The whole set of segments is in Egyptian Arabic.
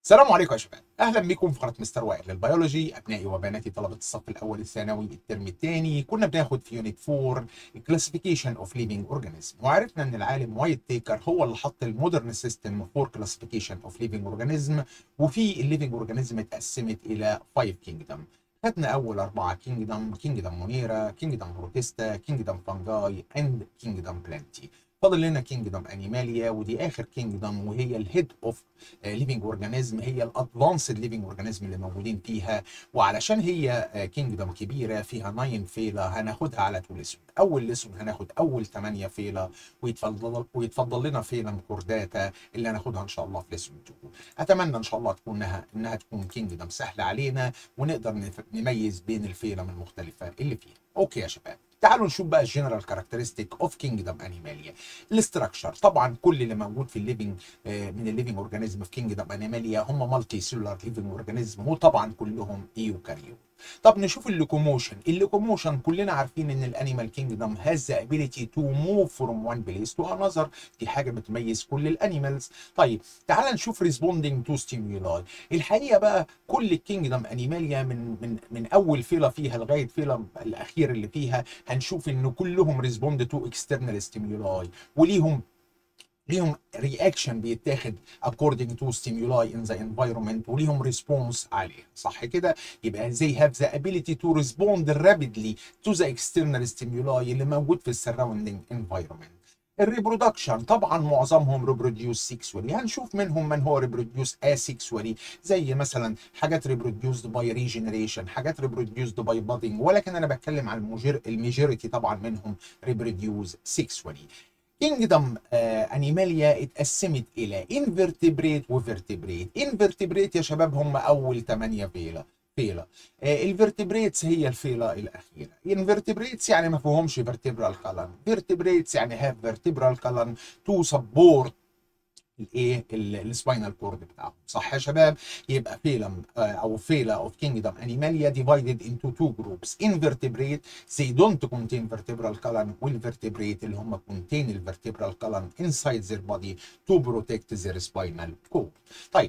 السلام عليكم يا شباب اهلا بكم في قناه مستر وائل للبيولوجي ابنائي وبناتي طلبه الصف الاول الثانوي الترم الثاني كنا بناخد في يونت 4 كلاسيفيكيشن اوف ليفينج اورجانيزم وعرفنا ان العالم وايت تيكر هو اللي حط المودرن سيستم فور كلاسيفيكيشن اوف ليفينج اورجانيزم وفي الليفينج اورجانيزم اتقسمت الى 5 كينجدم خدنا اول اربعه كينجدم كينجدم مونيرا كينجدم بروتيستا كينجدم فانجاي اند كينجدم بلانتي فاضل لنا كينجدم انيماليا ودي اخر كينجدم وهي الهيد اوف ليفينج اورجانيزم هي الادفانسد ليفينج اورجانيزم اللي موجودين فيها وعلشان هي كينجدم كبيره فيها 9 فيلا هناخدها على تو ليسون اول ليسون هناخد اول 8 فيلا ويتفضل ويتفضل لنا فيلا كورداتا اللي هناخدها ان شاء الله في ليسون 2 اتمنى ان شاء الله تكون انها انها تكون كينجدم سهله علينا ونقدر نميز بين الفيلم المختلفه اللي فيها اوكي يا شباب تعالوا نشوف بقى الجنرال كاركترستيك اوف كينجدم انيماليا الاستراكشر طبعا كل اللي موجود في الليفنج من الليفنج اورجانيزم في كينجدم انيماليا هم مالتي سيلولار ليفنج اورجانيزم وطبعا كلهم ايوكاريوت طب نشوف اللوكوموشن اللوكوموشن كلنا عارفين ان الانيمال كينجدم هاز ذا ابيليتي تو موف فروم وان بليس تو انذر دي حاجه بتميز كل الانيمالز طيب تعال نشوف ريسبوندينج تو ستيمولاي الحقيقه بقى كل الكينجدم انيماليا من من من اول فيلا فيها لغايه فيلا الاخير اللي فيها هنشوف ان كلهم ريسبوند تو اكسترنال ستيمولاي وليهم ليهم رياكشن بيتاخد according to stimuli in the environment وليهم ريسبونس عليه صح كده يبقى they have the ability to respond rapidly to the external stimuli اللي موجود في surrounding environment الريبرودكشن طبعا معظمهم ريبروديوس سيكسوالي هنشوف منهم من هو ريبروديوس اسيكسوالي زي مثلا حاجات ريبروديوسد باي ريجنريشن حاجات ريبروديوسد باي بادنج ولكن انا بتكلم عن الميجوريتي طبعا منهم ريبروديوس سيكسوالي كينجدم انيماليا اتقسمت الى انفرتبريت وفرتبريت انفرتبريت يا شباب هم اول 8 فيلا فيلا الفرتبريتس هي الفيلا الاخيره الانفرتبريتس يعني ما فيهمش فيرتبرال كالن فيرتبريتس يعني هاف فيرتبرال كالن تو سبورت الايه السباينال كورد بتاعهم صح يا شباب يبقى فيلم او فيلا اوف كينجدم انيماليا ديفايدد انتو تو جروبس انفرتبريت زي دونت كونتين فيرتبرال كالن والفرتبريت اللي هم كونتين الفيرتبرال كالن انسايد ذير بودي تو بروتكت ذير سباينال كورد طيب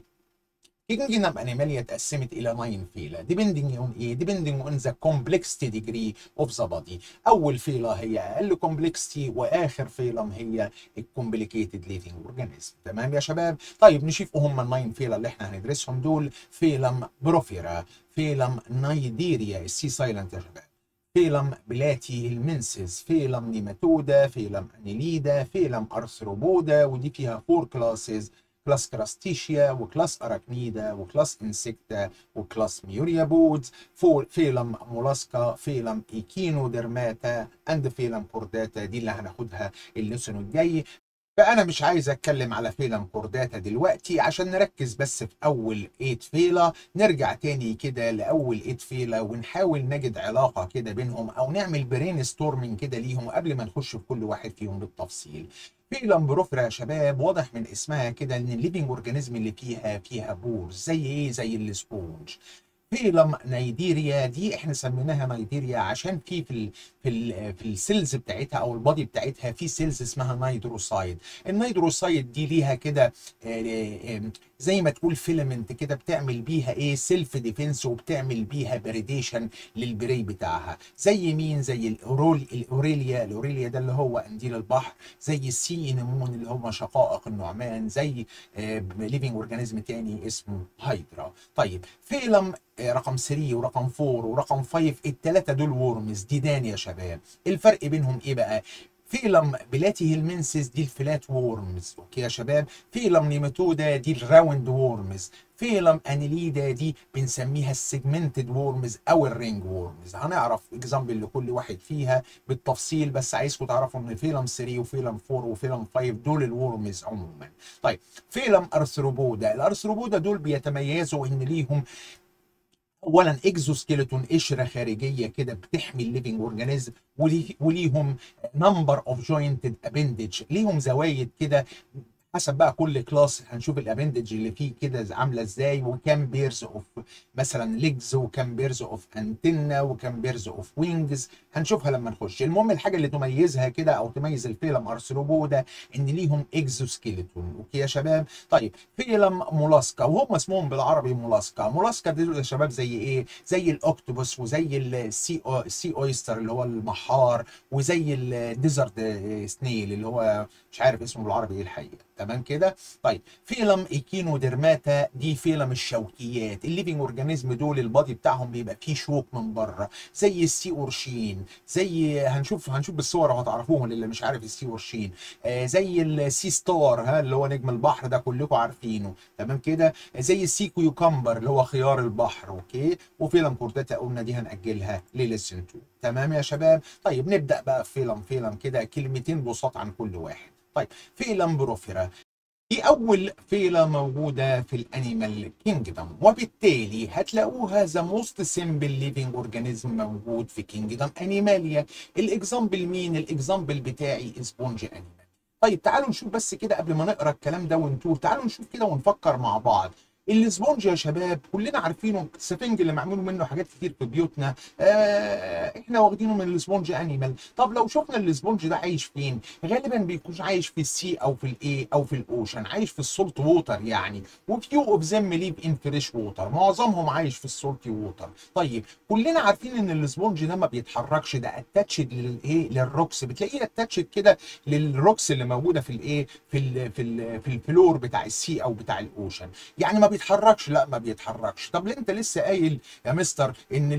كينجدم انيماليا اتقسمت الى 9 فيلا depending on ايه depending on the complexity degree of the body اول فيلا هي اقل complexity واخر فيلم هي الكومبليكيتد ليفنج اورجانيزم تمام يا شباب طيب نشوف هم الناين فيلا اللي احنا هندرسهم دول فيلم بروفيرا فيلم نايديريا السي سايلنت يا شباب فيلم بلاتي المنسز فيلم نيماتودا فيلم انيليدا فيلم ارثروبودا ودي فيها فور كلاسز كلاس كراستيشيا وكلاس اراكنيدا وكلاس انسكتا وكلاس ميوريابودز فيلم مولاسكا فيلم ايكينودرماتا اند فيلم كورداتا دي اللي هناخدها الليسون الجاي فانا مش عايز اتكلم على فيلم كورداتا دلوقتي عشان نركز بس في اول 8 فيلا نرجع تاني كده لاول 8 فيلا ونحاول نجد علاقه كده بينهم او نعمل برين ستورمنج كده ليهم قبل ما نخش في كل واحد فيهم بالتفصيل فيلم بروفرا يا شباب واضح من اسمها كده ان الليفنج اورجانيزم اللي فيها فيها بورز زي ايه زي السبونج فيلم نيديريا دي احنا سميناها نيديريا عشان في في ال في ال في السيلز بتاعتها او البادي بتاعتها في سيلز اسمها نيدروسايد النيدروسايد دي ليها كده زي ما تقول فيلمنت كده بتعمل بيها ايه سيلف ديفense وبتعمل بيها بريديشن للبري بتاعها زي مين زي الاورول الاوريليا الاوريليا ده اللي هو قنديل البحر زي السي انمون اللي هم شقائق النعمان زي ليفنج اورجانيزم تاني اسمه هايدرا طيب فيلم رقم 3 ورقم 4 ورقم 5 الثلاثه دول وورمز ديدان يا شباب الفرق بينهم ايه بقى فيلم بلاتي هيلمنسز دي الفلات وورمز اوكي يا شباب فيلم نيماتودا دي الراوند وورمز فيلم انيليدا دي بنسميها السيجمنتد وورمز او الرينج وورمز هنعرف اكزامبل لكل واحد فيها بالتفصيل بس عايزكم تعرفوا ان فيلم 3 وفيلم 4 وفيلم 5 دول الوورمز عموما طيب فيلم ارثروبودا الارثروبودا دول بيتميزوا ان ليهم اولا اكزوسكيلتون قشره خارجيه كده بتحمي الليفنج اورجانيزم وليهم نمبر اوف جوينتد ابندج ليهم زوايد كده حسب بقى كل كلاس هنشوف الابندج اللي فيه كده عامله ازاي وكام بيرز اوف مثلا ليجز وكام بيرز اوف انتنا وكام بيرز اوف وينجز هنشوفها لما نخش المهم الحاجه اللي تميزها كده او تميز الفيلم ارثروبودا ان ليهم اكزوسكيلتون اوكي يا شباب طيب فيلم مولاسكا وهم اسمهم بالعربي مولاسكا مولاسكا دول يا شباب زي ايه زي الاوكتوبوس وزي السي أو السي اويستر اللي هو المحار وزي الديزرت سنيل اللي هو مش عارف اسمه بالعربي ايه الحقيقه تمام كده طيب فيلم ايكينوديرماتا دي فيلم الشوكيات الليفنج اورجانيزم دول البادي بتاعهم بيبقى فيه شوك من بره زي السي اورشين زي هنشوف هنشوف بالصور وهتعرفوهم اللي مش عارف السي اورشين آه زي السي ستار ها اللي هو نجم البحر ده كلكم عارفينه تمام كده زي السي كيوكمبر اللي هو خيار البحر اوكي وفيلم كورداتا قلنا دي هنأجلها للسن 2 تمام يا شباب طيب نبدأ بقى فيلم فيلم كده كلمتين بساط عن كل واحد طيب فيلم بروفيرا دي أول فيلة موجودة في الأنيمال كينجدم وبالتالي هتلاقوها ذا موست سيمبل ليفينج أورجانيزم موجود في كينجدم أنيماليا الإكزامبل مين؟ الإكزامبل بتاعي سبونج أنيمال طيب تعالوا نشوف بس كده قبل ما نقرا الكلام ده ونتوه تعالوا نشوف كده ونفكر مع بعض الاسبونج يا شباب كلنا عارفينه السفنج اللي معمول منه حاجات كتير في بيوتنا آه احنا واخدينه من الاسبونج انيمال طب لو شفنا الاسبونج ده عايش فين غالبا بيكون عايش في السي او في الايه او في الاوشن عايش في السولت ووتر يعني وفيو اوف ذم ليف ان فريش ووتر معظمهم عايش في السولت ووتر طيب كلنا عارفين ان الاسبونج ده ما بيتحركش ده اتاتشد للايه للروكس بتلاقيه اتاتشد كده للروكس اللي موجوده في الايه في ال في ال في الفلور بتاع السي او بتاع الاوشن يعني ما بيتحركش لا ما بيتحركش طب ليه انت لسه قايل يا مستر ان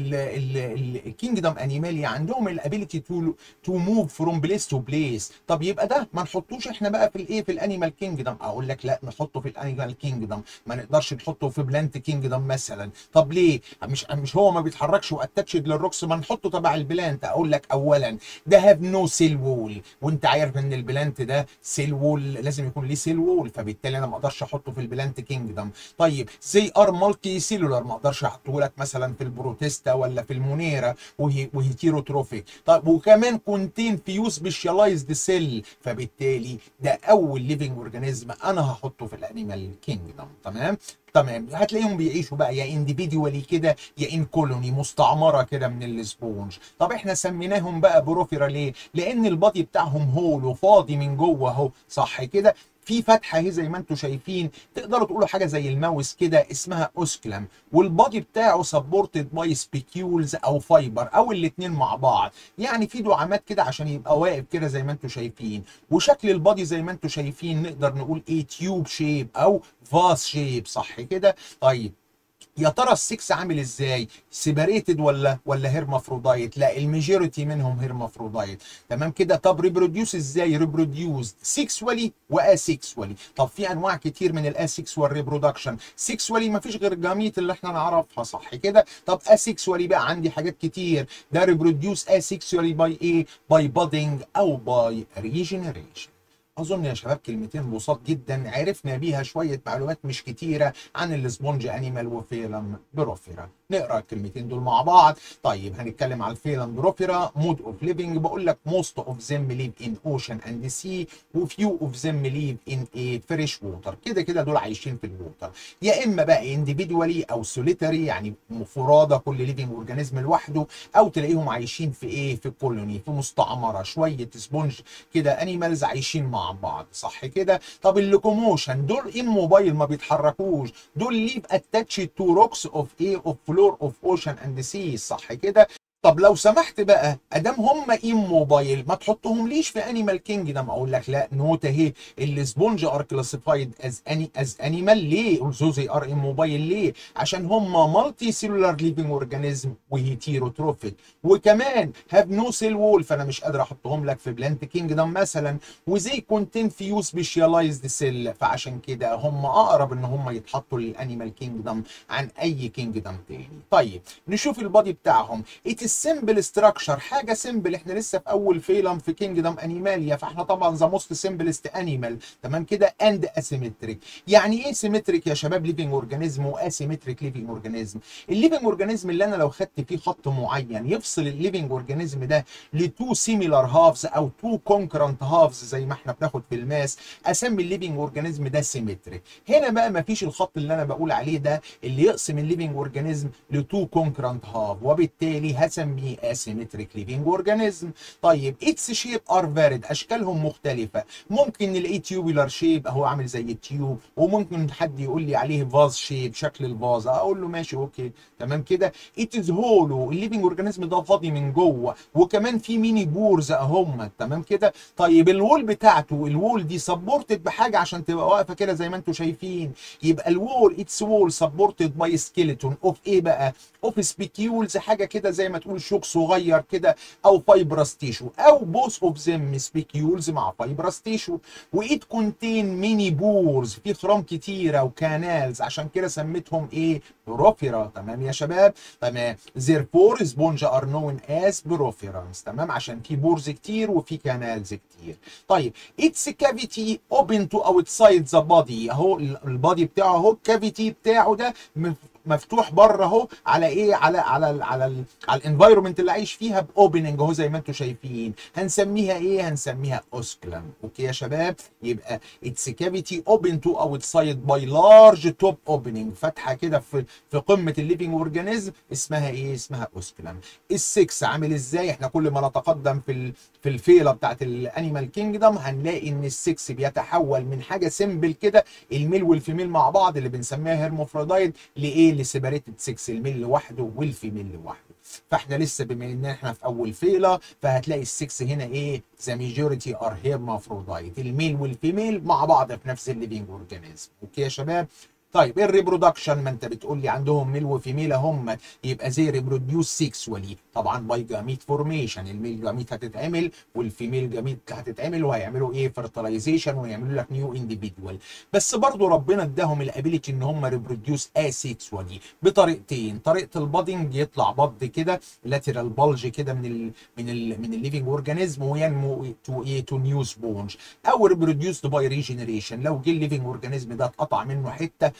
الكينجدم انيماليا عندهم الابيليتي تو تو موف فروم بليس تو بليس طب يبقى ده ما نحطوش احنا بقى في الايه في الانيمال كينجدم اقول لك لا نحطه في الانيمال كينجدم ما نقدرش نحطه في بلانت كينجدم مثلا طب ليه مش مش هو ما بيتحركش واتاتشد للروكس ما نحطه تبع البلانت اقول لك اولا ده هاف نو سيل وول وانت عارف ان البلانت ده سيل وول لازم يكون ليه سيل وول فبالتالي انا ما اقدرش احطه في البلانت كينجدم طيب زي ار مالتي سيلولار ما اقدرش احطه لك مثلا في البروتيستا ولا في المونيرا وهي وهيتيروتروفيك طيب وكمان كونتين فيو سبيشاليزد سيل فبالتالي ده اول ليفنج اورجانيزم انا هحطه في الانيمال كينجدم تمام تمام هتلاقيهم بيعيشوا بقى يا انديفيديوالي كده يا ان كولوني مستعمره كده من الاسبونج طب احنا سميناهم بقى بروفيرا ليه لان البادي بتاعهم هول وفاضي من جوه اهو صح كده في فتحه اهي زي ما انتم شايفين تقدروا تقولوا حاجه زي الماوس كده اسمها اوسكلم والبادي بتاعه سبورتد باي سبيكيولز او فايبر او الاثنين مع بعض يعني في دعامات كده عشان يبقى واقف كده زي ما انتم شايفين وشكل البادي زي ما انتم شايفين نقدر نقول ايه تيوب شيب او فاس شيب صح كده طيب يا ترى السكس عامل ازاي سيباريتد ولا ولا هيرمافرودايت لا الميجوريتي منهم هيرمافرودايت تمام كده طب ريبروديوس ازاي ريبروديوس سيكسوالي واسيكسوالي طب في انواع كتير من الاسيكسوال ريبرودكشن سيكسوالي ما فيش غير الجاميت اللي احنا نعرفها صح كده طب اسيكسوالي بقى عندي حاجات كتير ده ريبروديوس اسيكسوالي باي ايه باي بادنج او باي ريجنريشن اظن يا شباب كلمتين بساط جدا عرفنا بيها شويه معلومات مش كتيره عن السبونج انيمال وفيلم بروفيرا نقرا الكلمتين دول مع بعض طيب هنتكلم على الفيلم بروفيرا مود اوف ليفنج بقول لك موست اوف ذم ليف ان اوشن اند سي وفيو اوف ذم ليف ان ايه فريش ووتر كده كده دول عايشين في الووتر يا اما بقى انديفيدوالي او سوليتاري يعني فرادى كل ليفنج اورجانيزم لوحده او تلاقيهم عايشين في ايه في كولوني في مستعمره شويه سبونج كده انيمالز عايشين مع بعض صح كده طب اللوكوموشن دول موبايل ما بيتحركوش دول ليف اتاتش تو روكس اوف ايه اوف فلور اوف اوشن اند سي صح كده طب لو سمحت بقى ادام هم ايه موبايل ما تحطهم ليش في انيمال كينجدم اقول لك لا نوت اهي السبونج ار كلاسيفايد از اني از انيمال ليه زوزي ار ام موبايل ليه عشان هم مالتي سيلولار ليفنج اورجانيزم وهيتيروتروفيك وكمان هاف نو سيل وول فانا مش قادر احطهم لك في بلانت كينجدم مثلا وزي كونتين فيو سبيشاليزد سيل فعشان كده هم اقرب ان هم يتحطوا للانيمال كينجدم عن اي كينجدم تاني طيب نشوف البادي بتاعهم it is السمبل ستراكشر حاجه سمبل احنا لسه في اول فيلم في كينجدم انيماليا فاحنا طبعا ذا موست سمبلست انيمال تمام كده اند اسيمتريك يعني ايه سيمتريك يا شباب ليفنج اورجانيزم واسيمتريك ليفنج اورجانيزم الليفنج اورجانيزم اللي انا لو خدت فيه خط معين يفصل الليفنج اورجانيزم ده لتو سيميلار هافز او تو كونكرنت هافز زي ما احنا بناخد في الماس اسمي الليفنج اورجانيزم ده سيمتريك هنا بقى ما فيش الخط اللي انا بقول عليه ده اللي يقسم الليفنج اورجانيزم لتو كونكرنت هاف وبالتالي هسميه اسيمتريك ليفنج اورجانيزم طيب اتس شيب ار فاريد اشكالهم مختلفه ممكن نلاقيه تيوبولار شيب اهو عامل زي التيوب وممكن حد يقول لي عليه فاز شيب شكل الفازه اقول له ماشي اوكي تمام كده اتس هولو الليفنج اورجانيزم ده فاضي من جوه وكمان في ميني بورز اهم تمام كده طيب الوول بتاعته الوول دي سبورتد بحاجه عشان تبقى واقفه كده زي ما انتم شايفين يبقى الوول اتس وول سبورتد باي سكيلتون اوف ايه بقى اوف سبيكيولز حاجه كده زي ما تقول شوك صغير كده او فايبرس تيشو او بوث اوف ذيم سبيكيولز مع فايبرس تيشو وايت كونتين ميني بورز في خرام كتيره وكانالز عشان كده سميتهم ايه بروفيرا تمام يا شباب تمام therefore سبونج ار نون از بروفيرانس تمام عشان في بورز كتير وفي كانالز كتير طيب اتس كافيتي اوبن تو اوتسايد ذا بادي اهو البادي بتاعه اهو الكافيتي بتاعه ده مفتوح بره اهو على ايه على على ال على ال على الانفايرمنت اللي عايش فيها باوبننج اهو زي ما انتم شايفين هنسميها ايه هنسميها اوسكلم اوكي يا شباب يبقى اتس كافيتي اوبن تو اوتسايد باي لارج توب اوبننج فتحه كده في في قمه الليفنج اورجانيزم اسمها ايه اسمها اوسكلم السكس عامل ازاي احنا كل ما نتقدم في ال في الفيله بتاعت الانيمال كينجدم هنلاقي ان السكس بيتحول من حاجه سيمبل كده الميل والفيميل مع بعض اللي بنسميها هيرموفرودايت لايه لسيبريتد 6 الميل لوحده والفيميل لوحده فاحنا لسه بما ان احنا في اول فيله فهتلاقي السكس هنا ايه ذا ميجوريتي ار هيرمافرودايت الميل والفيميل مع بعض في نفس الليفنج اورجانيزم اوكي يا شباب طيب الريبرودكشن ما انت بتقول لي عندهم ميل وفيميل هم يبقى زي ريبروديوس سيكسوالي طبعا باي جاميت فورميشن الميل جاميت هتتعمل والفيميل جاميت هتتعمل وهيعملوا ايه فرتلايزيشن ويعملوا لك نيو انديفيدوال بس برضو ربنا اداهم الابيليتي ان هم ريبروديوس اسيكسوالي بطريقتين طريقه البادنج يطلع بض كده لاترال بلج كده من ال من ال من الليفنج اورجانيزم وينمو تو ايه تو نيو سبونج او ريبروديوسد باي ريجنريشن لو جه الليفنج اورجانيزم ده اتقطع منه حته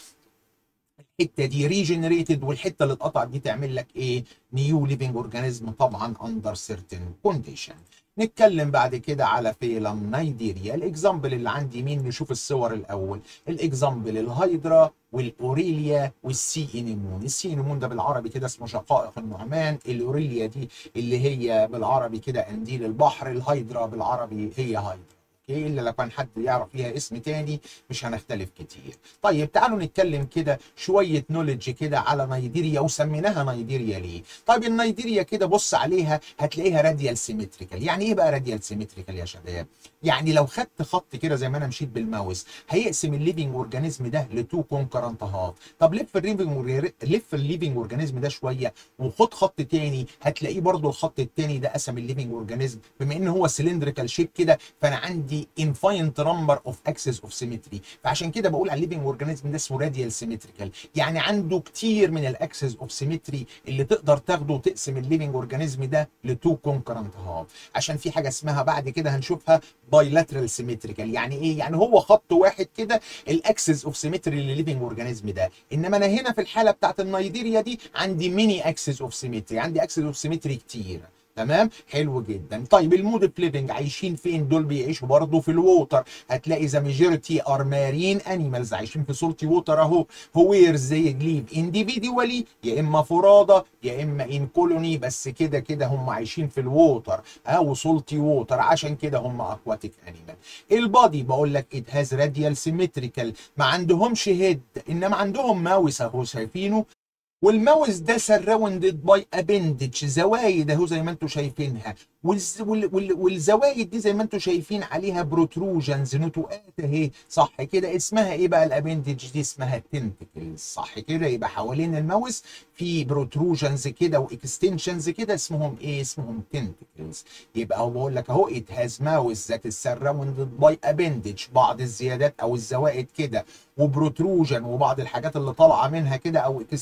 الحته دي ريجنريتد والحته اللي اتقطعت دي تعمل لك ايه نيو ليفنج اورجانيزم طبعا اندر سيرتن كونديشن نتكلم بعد كده على فيلم نيجيريا الاكزامبل اللي عندي مين نشوف الصور الاول الاكزامبل الهيدرا والاوريليا والسي انيمون السي انيمون ده بالعربي كده اسمه شقائق النعمان الاوريليا دي اللي هي بالعربي كده قنديل البحر الهيدرا بالعربي هي هيدرا اوكي الا لو كان حد يعرف ليها اسم تاني مش هنختلف كتير طيب تعالوا نتكلم كده شويه نولج كده على نيجيريا وسميناها نيجيريا ليه طيب النيجيريا كده بص عليها هتلاقيها راديال سيمتريكال يعني ايه بقى راديال سيمتريكال يا شباب يعني لو خدت خط كده زي ما انا مشيت بالماوس هيقسم الليفنج اورجانيزم ده لتو كونكرنت هاف طب لف الليفنج لف الليفنج اورجانيزم ده شويه وخد خط تاني هتلاقيه برضو الخط التاني ده قسم الليفنج اورجانيزم بما ان هو سلندريكال شيب كده فانا عندي infinite number of axis of symmetry فعشان كده بقول على الليفنج اورجانيزم ده اسمه راديال سيمتريكال يعني عنده كتير من الاكسس اوف سيمتري اللي تقدر تاخده وتقسم الليفنج اورجانيزم ده لتو كونكرنت هاف عشان في حاجه اسمها بعد كده هنشوفها بايلاترال سيمتريكال يعني ايه يعني هو خط واحد كده الاكسس اوف سيمتري للليفنج اورجانيزم ده انما انا هنا في الحاله بتاعت النيجيريا دي عندي ميني اكسس اوف سيمتري عندي اكسس اوف سيمتري كتير تمام حلو جدا طيب المود اوف ليفنج عايشين فين دول بيعيشوا برضه في الووتر هتلاقي ذا ميجورتي ار مارين انيمالز عايشين في سولتي ووتر اهو هوير زي جليف انديفيدوالي يا اما فرادى يا اما ان كولوني بس كده كده هم عايشين في الووتر او سولتي ووتر عشان كده هم اكواتيك انيمال البادي بقول لك ات هاز راديال سيمتريكال ما عندهمش هيد انما عندهم ماوس اهو شايفينه والماوس ده سراوندد باي ابندج زوايد اهو زي ما انتم شايفينها والز... وال... وال... والزوايد دي زي ما انتم شايفين عليها بروتروجنز نتوءات اهي صح كده اسمها ايه بقى الابندج دي اسمها تنتكلز صح كده يبقى حوالين الماوس في بروتروجنز كده واكستنشنز كده اسمهم ايه اسمهم تنتكلز يبقى هو بقول لك اهو ات هاز ماوس ذات سراوندد باي ابندج بعض الزيادات او الزوائد كده وبروتروجن وبعض الحاجات اللي طالعه منها كده او اكستنشن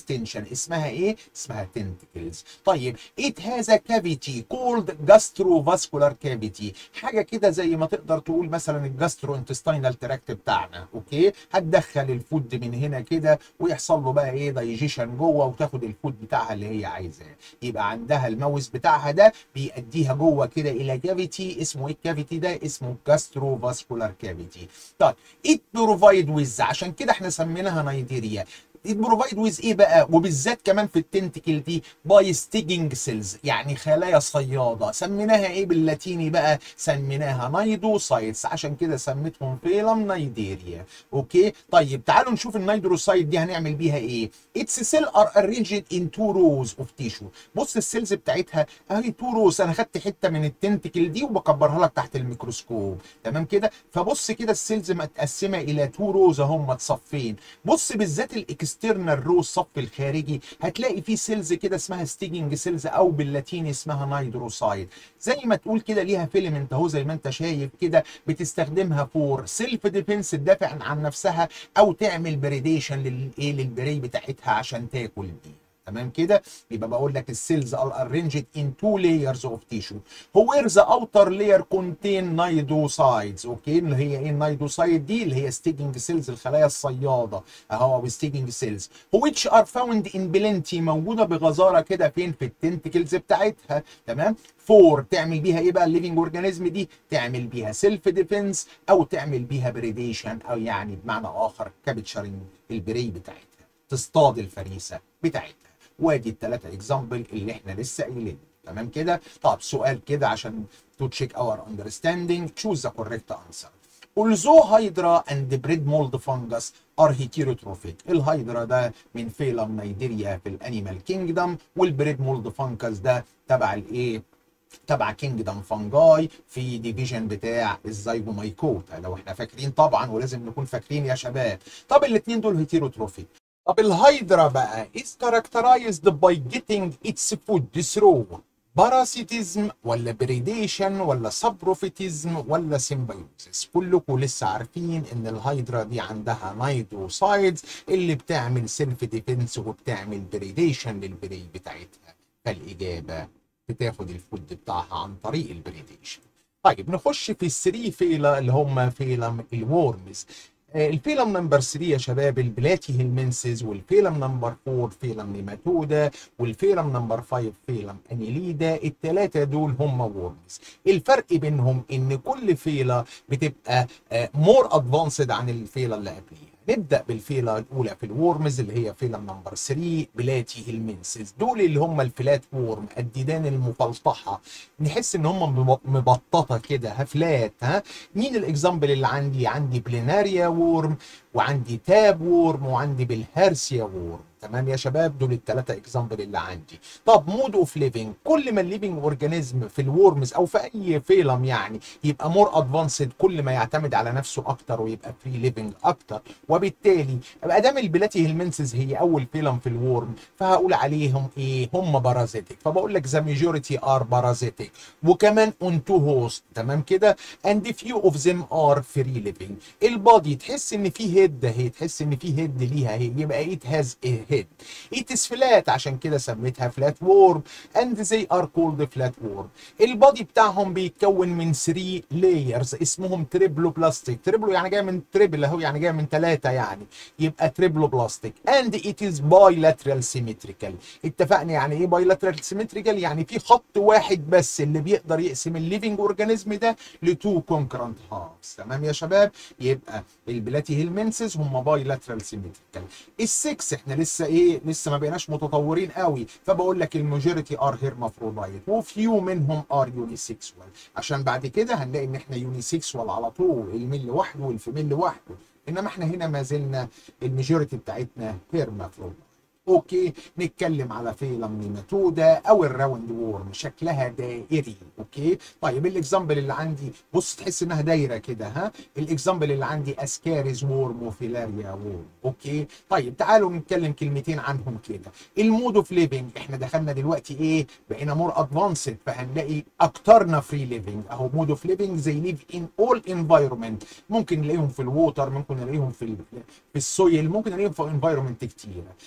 اسمها ايه اسمها tentacles طيب it has a cavity called gastrovascular cavity حاجه كده زي ما تقدر تقول مثلا الجاسترو انتستينال تراكت بتاعنا اوكي هتدخل الفود من هنا كده ويحصل له بقى ايه دايجيشن جوه وتاخد الفود بتاعها اللي هي عايزاه يبقى عندها الماوس بتاعها ده بيأديها جوه كده الى كافيتي اسمه ايه الكافيتي ده اسمه جاستروفاسكولار كافيتي طيب it provide with عشان كده احنا سميناها نيجيريا بروفايد ويز ايه بقى وبالذات كمان في التنتكل دي باي ستيجنج سيلز يعني خلايا صياده سميناها ايه باللاتيني بقى سميناها نايدوسايتس عشان كده سميتهم فيلم نايديريا اوكي طيب تعالوا نشوف النايدروسايت دي هنعمل بيها ايه اتس سيل ار ارينجد ان تو روز اوف تيشو بص السيلز بتاعتها اهي تو روز انا خدت حته من التنتكل دي وبكبرها لك تحت الميكروسكوب تمام كده فبص كده السيلز متقسمه الى تو روز هم صفين بص بالذات الاكس الاكسترنال رو الصف الخارجي هتلاقي فيه سيلز كده اسمها ستيجنج سيلز او باللاتيني اسمها نايدروسايد زي ما تقول كده ليها فيلمنت اهو زي ما انت شايف كده بتستخدمها فور سيلف ديفنس تدافع عن نفسها او تعمل بريديشن للايه للبري بتاعتها عشان تاكل دي تمام كده يبقى بقول لك السيلز ار ارينجد ان تو لايرز اوف تيشو هو ذا اوتر لاير كونتين نايدوسايدز اوكي اللي هي ايه النايدوسايد دي اللي هي ستيجنج سيلز الخلايا الصياده اهو ستيجنج سيلز which ار فاوند ان بلنتي موجوده بغزاره كده فين في التنتكلز بتاعتها تمام فور تعمل بيها ايه بقى الليفنج اورجانيزم دي تعمل بيها سيلف ديفنس او تعمل بيها بريديشن او يعني بمعنى اخر كابتشرنج البري بتاعتها تصطاد الفريسه بتاعتها وادي الثلاثه اكزامبل اللي احنا لسه قايلين تمام كده طب سؤال كده عشان تو تشيك اور اندرستاندينج تشوز ذا كوريكت انسر Although Hydra and the bread mold fungus are heterotrophic الهيدرا ده من فيلم نيديريا في الانيمال كينجدم والبريد مولد فانكس ده تبع الايه تبع كينجدم فانجاي في ديفيجن بتاع الزيجومايكوتا لو احنا فاكرين طبعا ولازم نكون فاكرين يا شباب طب الاثنين دول هيتيروتروفيك طب الهيدرا بقى is characterized by getting its food through باراسيتيزم ولا بريديشن ولا سبروفيتيزم ولا سيمبيوزيس كلكم لسه عارفين ان الهيدرا دي عندها نايدروسايدز اللي بتعمل سيلف ديفنس وبتعمل بريديشن للبري بتاعتها فالاجابه بتاخد الفود بتاعها عن طريق البريديشن طيب نخش في الثري فيلا اللي هم فيلم الورمز الفيلم نمبر 3 يا شباب البلاتي هيلمنسز والفيلم نمبر 4 فيلم نيماتودا والفيلم نمبر 5 فيلم انيليدا الثلاثه دول هم وورمز الفرق بينهم ان كل فيله بتبقى مور ادفانسد عن الفيله اللي قبليها نبدا بالفيله الاولى في الورمز اللي هي فيلم نمبر 3 بلاتي هيلمنسز دول اللي هم الفلات وورم الديدان المفلطحه نحس ان هم مبططه كده هفلات ها مين الاكزامبل اللي عندي عندي بليناريا وورم وعندي تاب وورم وعندي بالهارسيا وورم تمام يا شباب دول الثلاثه اكزامبل اللي عندي طب مود اوف ليفنج كل ما الليفنج اورجانيزم في الورمز او في اي فيلم يعني يبقى مور ادفانسد كل ما يعتمد على نفسه اكتر ويبقى فري ليفنج اكتر وبالتالي ابقى دام البلاتي هيلمنسز هي اول فيلم في الورم فهقول عليهم ايه هم بارازيتك فبقول لك ذا ميجوريتي ار بارازيتك وكمان اون تو هوست تمام كده اند فيو اوف ذيم ار فري ليفنج البادي تحس ان في هيد اهي تحس ان في هيد ليها اهي يبقى ات هاز هيد it is flat عشان كده سميتها فلات وورم and they are called flat worm البادي بتاعهم بيتكون من 3 layers اسمهم تريبلو بلاستيك تريبلو يعني جاي من تريبل اهو يعني جاي من ثلاثة يعني يبقى تريبلو بلاستيك and it is bilateral symmetrical اتفقنا يعني ايه bilateral symmetrical يعني في خط واحد بس اللي بيقدر يقسم الليفنج اورجانيزم ده لتو كونكرنت هافز تمام يا شباب يبقى البلاتي هيلمنسز هم bilateral symmetrical السكس احنا لسه ايه لسه ما بقيناش متطورين قوي فبقول لك الماجوريتي ار هيرمافرودايت وفيو منهم ار يونيسكسوال عشان بعد كده هنلاقي ان احنا يونيسكسوال على طول الميل لوحده والفيميل لوحده انما احنا هنا ما زلنا الماجوريتي بتاعتنا هيرمافرودايت اوكي نتكلم على فيلم نيماتودا او الراوند وورم شكلها دائري اوكي طيب الاكزامبل اللي عندي بص تحس انها دايره كده ها الاكزامبل اللي عندي اسكاريز وورم وفيلاريا وورم اوكي طيب تعالوا نتكلم كلمتين عنهم كده المود اوف ليفنج احنا دخلنا دلوقتي ايه بقينا مور ادفانسد فهنلاقي اكترنا فري ليفنج اهو مود اوف ليفنج زي ليف ان اول انفايرمنت ممكن نلاقيهم في الووتر ممكن نلاقيهم في في السويل ممكن نلاقيهم في انفايرمنت كتيره هو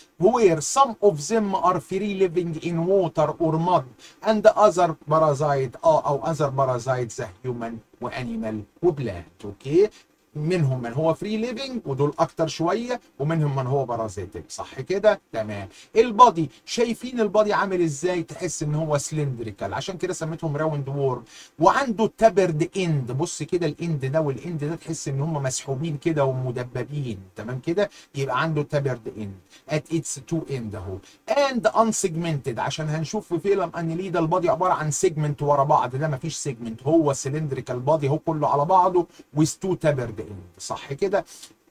where some of them are free living in water or mud and other parasite اه او other parasites the human وانيمال وبلانت اوكي منهم من هو فري ليفنج ودول اكتر شويه ومنهم من هو بارازيتك صح كده تمام البادي شايفين البادي عامل ازاي تحس ان هو سلندريكال عشان كده سميتهم راوند وورم وعنده تبرد اند بص كده الاند ده والاند ده تحس ان هم مسحوبين كده ومدببين تمام كده يبقى عنده تبرد اند ات اتس تو اند اهو اند انسيجمنتد عشان هنشوف في فيلم انيليدا البادي عباره عن سيجمنت ورا بعض ده مفيش سيجمنت هو سلندريكال بادي هو كله على بعضه ويز تو تبرد اند صح كده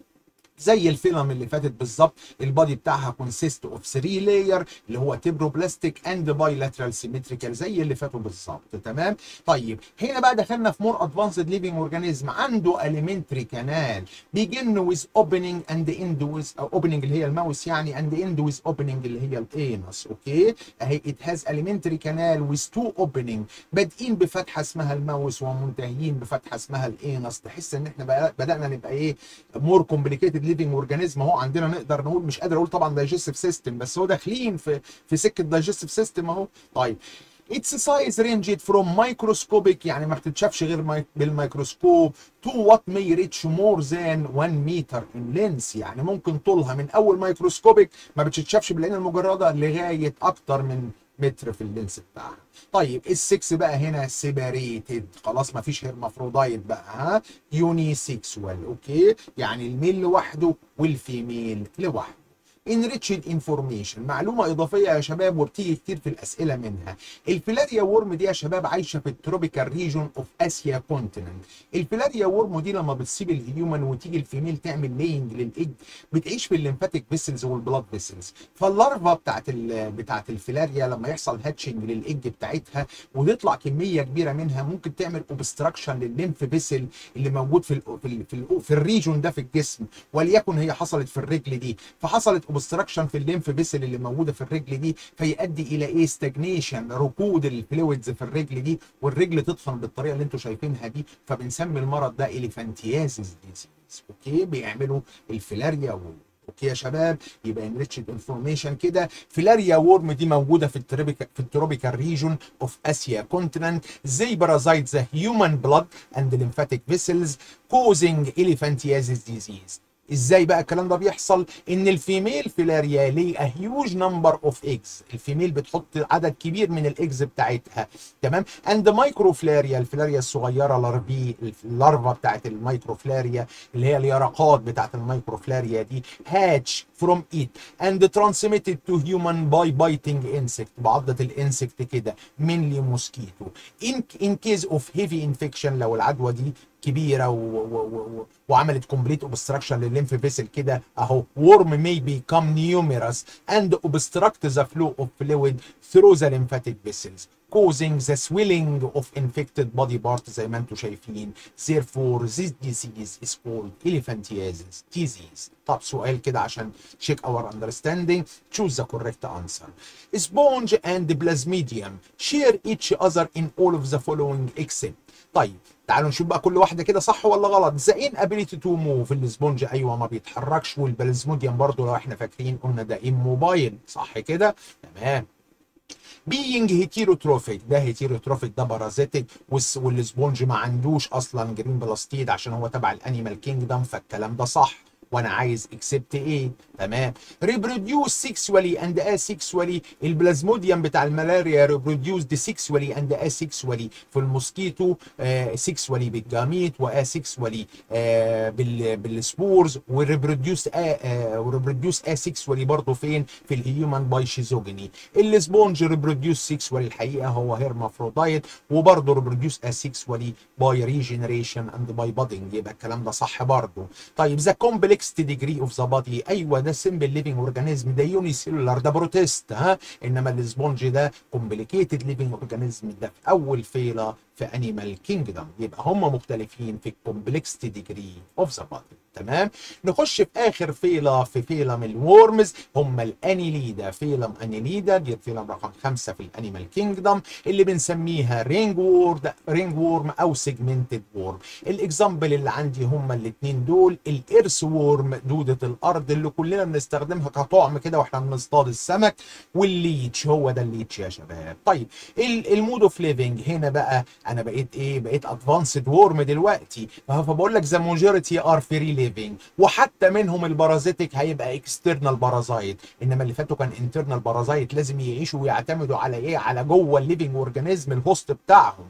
زي الفيلم اللي فاتت بالظبط البادي بتاعها كونسيست اوف 3 لاير اللي هو تيبروبلاستيك اند بايلاترال سيمتريكال زي اللي فاتوا بالظبط تمام طيب هنا بقى دخلنا في مور ادفانسد ليفنج اورجانيزم عنده اليمنتري كانال بيجن ويز اوبننج اند اند ويز اوبننج اللي هي الماوس يعني اند اند ويز اوبننج اللي هي الانس اوكي اهي ات هاز اليمنتري كانال ويز تو اوبننج بادئين بفتحه اسمها الماوس ومنتهيين بفتحه اسمها الانس تحس ان احنا بدانا نبقى ايه مور كومبليكيتد ليفنج اورجانيزم اهو عندنا نقدر نقول مش قادر اقول طبعا دايجستيف سيستم بس هو داخلين في في سكه دايجستيف سيستم اهو طيب اتس سايز رينجد فروم مايكروسكوبيك يعني ما بتتشافش غير ماي بالميكروسكوب تو وات مي ريتش مور ذان 1 متر ان لينس يعني ممكن طولها من اول مايكروسكوبيك ما بتتشافش بالعين المجرده لغايه اكتر من متر في اللينس بتاعها طيب السكس بقى هنا سيباريتد خلاص ما فيش هرمافرودايت بقى ها يوني سيكسوال اوكي يعني الميل لوحده والفيميل لوحده enriched information معلومه اضافيه يا شباب وبتيجي كتير في الاسئله منها الفيلاريا وورم دي يا شباب عايشه في التروبيكال ريجون اوف اسيا كونتيننت الفيلاريا وورم دي لما بتصيب الهيومن وتيجي الفيميل تعمل لينج للايج بتعيش في الليمفاتيك فيسلز والبلاد فيسلز فاللارفا بتاعت بتاعت الفيلاريا لما يحصل هاتشنج للايج بتاعتها وتطلع كميه كبيره منها ممكن تعمل اوبستراكشن للليمف فيسل اللي موجود في ال في ال في, ال في الريجون ده في الجسم وليكن هي حصلت في الرجل دي فحصلت اوبستراكشن في الليمف فيسل اللي موجوده في الرجل دي فيؤدي الى ايه ستاجنيشن ركود الفلويدز في الرجل دي والرجل تدفن بالطريقه اللي انتم شايفينها دي فبنسمي المرض ده اليفانتيازيس ديزيز اوكي بيعملوا الفيلاريا وول اوكي يا شباب يبقى انريتشد انفورميشن كده فيلاريا وورم دي موجوده في التروبيكال في التروبيكال ريجون اوف اسيا كونتيننت زي بارازايت ذا هيومن بلاد اند lymphatic فيسلز كوزنج اليفانتيازيس ديزيز ازاي بقى الكلام ده بيحصل ان الفيميل فيلاريا ليه هيوج نمبر اوف ايجز الفيميل بتحط عدد كبير من الايجز بتاعتها تمام اند مايكرو فلاريا الفلاريا الصغيره لاربي اللارفا بتاعت المايكرو فلاريا اللي هي اليرقات بتاعت المايكرو فلاريا دي هاتش from it and transmitted to human by biting insect بعضة الانسكت كده mainly mosquito in, in case of heavy infection لو العدوى دي كبيره و... و... و... وعملت كومبليت اوبستراكشن للليمف فيسل كده اهو worm may become numerous and obstruct the flow of fluid through the lymphatic vessels causing the swelling of infected body parts زي ما انتم شايفين therefore this disease is called elephantiasis disease طب سؤال كده عشان check our understanding choose the correct answer sponge and plasmodium share each other in all of the following except طيب تعالوا نشوف بقى كل واحده كده صح ولا غلط ذا ان ابيليتي تو موف السبونج ايوه ما بيتحركش والبلازموديوم برضو لو احنا فاكرين قلنا ده موبايل صح كده تمام بينج هيتيروتروفيك ده هيتيروتروفيك ده بارازيتك والسبونج ما عندوش اصلا جرين بلاستيد عشان هو تبع الانيمال كينجدم فالكلام ده صح وانا عايز اكسبت ايه تمام ريبروديوس سيكسوالي اند اسيكسوالي البلازموديوم بتاع الملاريا ريبروديوسد سيكسوالي اند اسيكسوالي في الموسكيتو آه سيكسوالي بالجاميت واسيكسوالي آه بال بالسبورز وريبروديوس آه وريبروديوس اسيكسوالي برضه فين في الهيومن باي شيزوجيني السبونج ريبروديوس سيكسوالي الحقيقه هو هيرمافرودايت وبرضه ريبروديوس اسيكسوالي باي ريجنريشن اند باي بادنج يبقى الكلام ده صح برضه طيب ذا كومبلكس complexity degree of the body ايوه ده سمبل ليفنج اورجانيزم ده يوني سيلولار ده بروتيست ها انما السبونج ده كومبليكيتد ليفنج اورجانيزم ده في اول فيلا في انيمال كينجدم يبقى هم مختلفين في الكومبلكسيتي ديجري اوف ذا بادي تمام نخش في اخر فيلا في فيلم الورمز هم الانيليدا فيلم انيليدا دي الفيلم رقم خمسة في الانيمال كينجدم اللي بنسميها رينج وورد رينج وورم او سيجمنتد وورم الاكزامبل اللي عندي هم الاثنين دول الارث وورم وورم دوده الارض اللي كلنا بنستخدمها كطعم كده واحنا بنصطاد السمك والليتش هو ده الليتش يا شباب طيب المود اوف ليفنج هنا بقى انا بقيت ايه بقيت ادفانسد وورم دلوقتي فبقول لك ذا ماجوريتي ار فري ليفنج وحتى منهم البارازيتك هيبقى اكسترنال بارازايت انما اللي فاتوا كان انترنال بارازايت لازم يعيشوا ويعتمدوا على ايه على جوه الليفنج اورجانيزم الهوست بتاعهم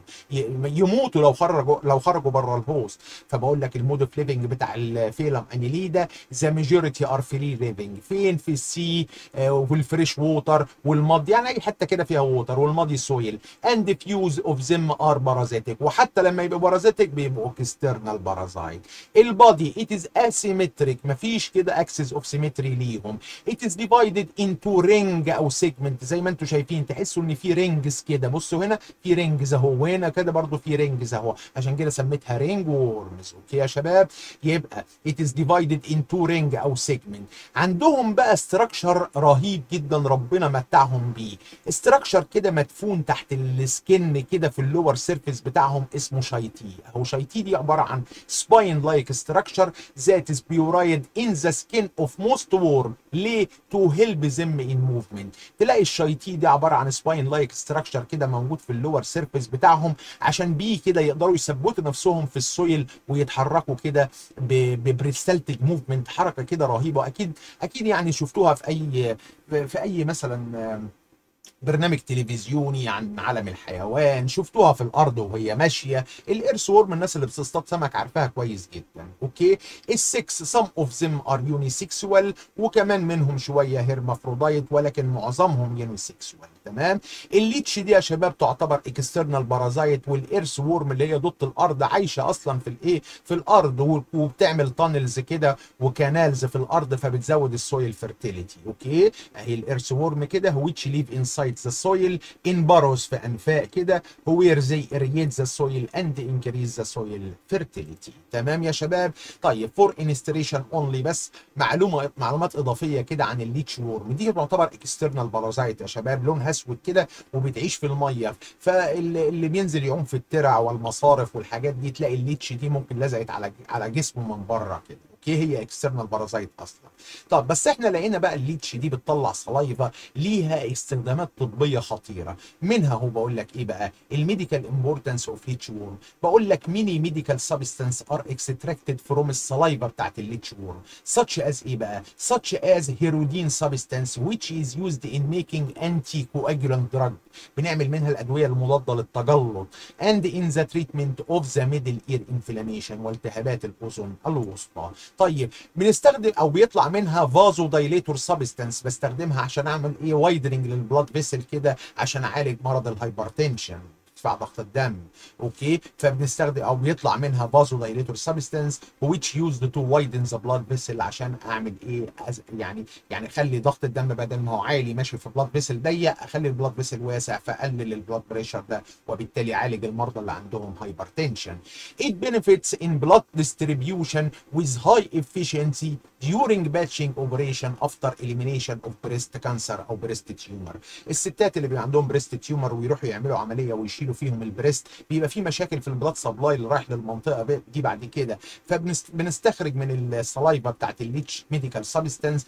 يموتوا لو خرجوا لو خرجوا بره الهوست فبقول لك المود اوف ليفنج بتاع الفيلم انيليدا ذا ماجوريتي ار فري ليفنج فين في السي وفي الفريش ووتر والماضي يعني اي حته كده فيها ووتر والماضي سويل اند فيوز اوف زم ار بارازيتك وحتى لما يبقوا بارازيتك بيبقوا اكسترنال بارازايت البادي ات از اسيمتريك مفيش كده اكسس اوف سيمتري ليهم ات از ديفايدد انتو رينج او سيجمنت زي ما انتم شايفين تحسوا ان في رينجز كده بصوا هنا في رينجز اهو وهنا كده برضو في رينجز اهو عشان كده سميتها رينج وورمز اوكي يا شباب يبقى ات از ديفايدد انتو رينج او سيجمنت عندهم بقى استراكشر رهيب جدا ربنا متعهم بيه استراكشر كده مدفون تحت السكن كده في اللور سيرفيس بتاعهم اسمه شايتي اهو شايتي دي عباره عن سباين لايك structure that is buried in the skin of most worm ليه to help them in movement تلاقي الشايتي دي عباره عن سباين لايك structure كده موجود في اللور سيرفيس بتاعهم عشان بيه كده يقدروا يثبتوا نفسهم في السويل ويتحركوا كده ببريستالتيك موفمنت حركه كده رهيبه اكيد اكيد يعني شفتوها في اي في اي مثلا برنامج تلفزيوني عن عالم الحيوان شفتوها في الارض وهي ماشيه الارث وورم الناس اللي بتصطاد سمك عارفاها كويس جدا اوكي السكس سم اوف زم ار يونيسكسوال وكمان منهم شويه هيرمافرودايت ولكن معظمهم يونيسكسوال تمام الليتش دي يا شباب تعتبر اكسترنال بارازايت والارث وورم اللي هي ضد الارض عايشه اصلا في الايه في الارض وبتعمل تانلز كده وكانالز في الارض فبتزود السويل فيرتيليتي اوكي اهي الارث وورم كده which live inside the soil in burrows في انفاق كده where they irrigate the soil and increase the soil fertility تمام يا شباب طيب for illustration only بس معلومه معلومات اضافيه كده عن الليتش وورم دي تعتبر اكسترنال بارازايت يا شباب لونها اسود كده وبتعيش في الميه فاللي بينزل يعوم في الترع والمصارف والحاجات دي تلاقي الليتش دي ممكن لزقت على على جسمه من بره كده اوكي هي اكسترنال بارازايت اصلا طب بس احنا لقينا بقى الليتش دي بتطلع سلايفا ليها استخدامات طبيه خطيره منها هو بقول لك ايه بقى الميديكال امبورتنس اوف ليتش وورم بقول لك ميني ميديكال سبستانس ار اكستراكتد فروم السلايفا بتاعت الليتش وورم such as ايه بقى such as herodine substance which is used in making anticoagulant drug بنعمل منها الادويه المضاده للتجلط and in the treatment of the middle ear inflammation والتهابات الاذن الوسطى طيب بنستخدم او بيطلع منها فازو دايليتور سبستانس بستخدمها عشان اعمل ايه وايدنج للبلاد فيسل كده عشان اعالج مرض الهايبرتنشن ارتفاع ضغط الدم اوكي فبنستخدم او بيطلع منها فازو دايليتور سبستانس which used to widen the blood vessel عشان اعمل ايه أز يعني يعني اخلي ضغط الدم بدل ما هو عالي ماشي في بلاد فيسل ضيق اخلي البلاد فيسل واسع فاقلل البلاد بريشر ده وبالتالي اعالج المرضى اللي عندهم هايبرتنشن it benefits in blood distribution with high efficiency during batching operation after elimination of breast cancer او breast tumor الستات اللي بيبقى عندهم بريست تيومر ويروحوا يعملوا عمليه ويشيلوا فيهم البريست بيبقى في مشاكل في البلاد سبلاي اللي رايح للمنطقه دي بعد كده فبنستخرج من السلايفا بتاعت الليتش ميديكال سبستانس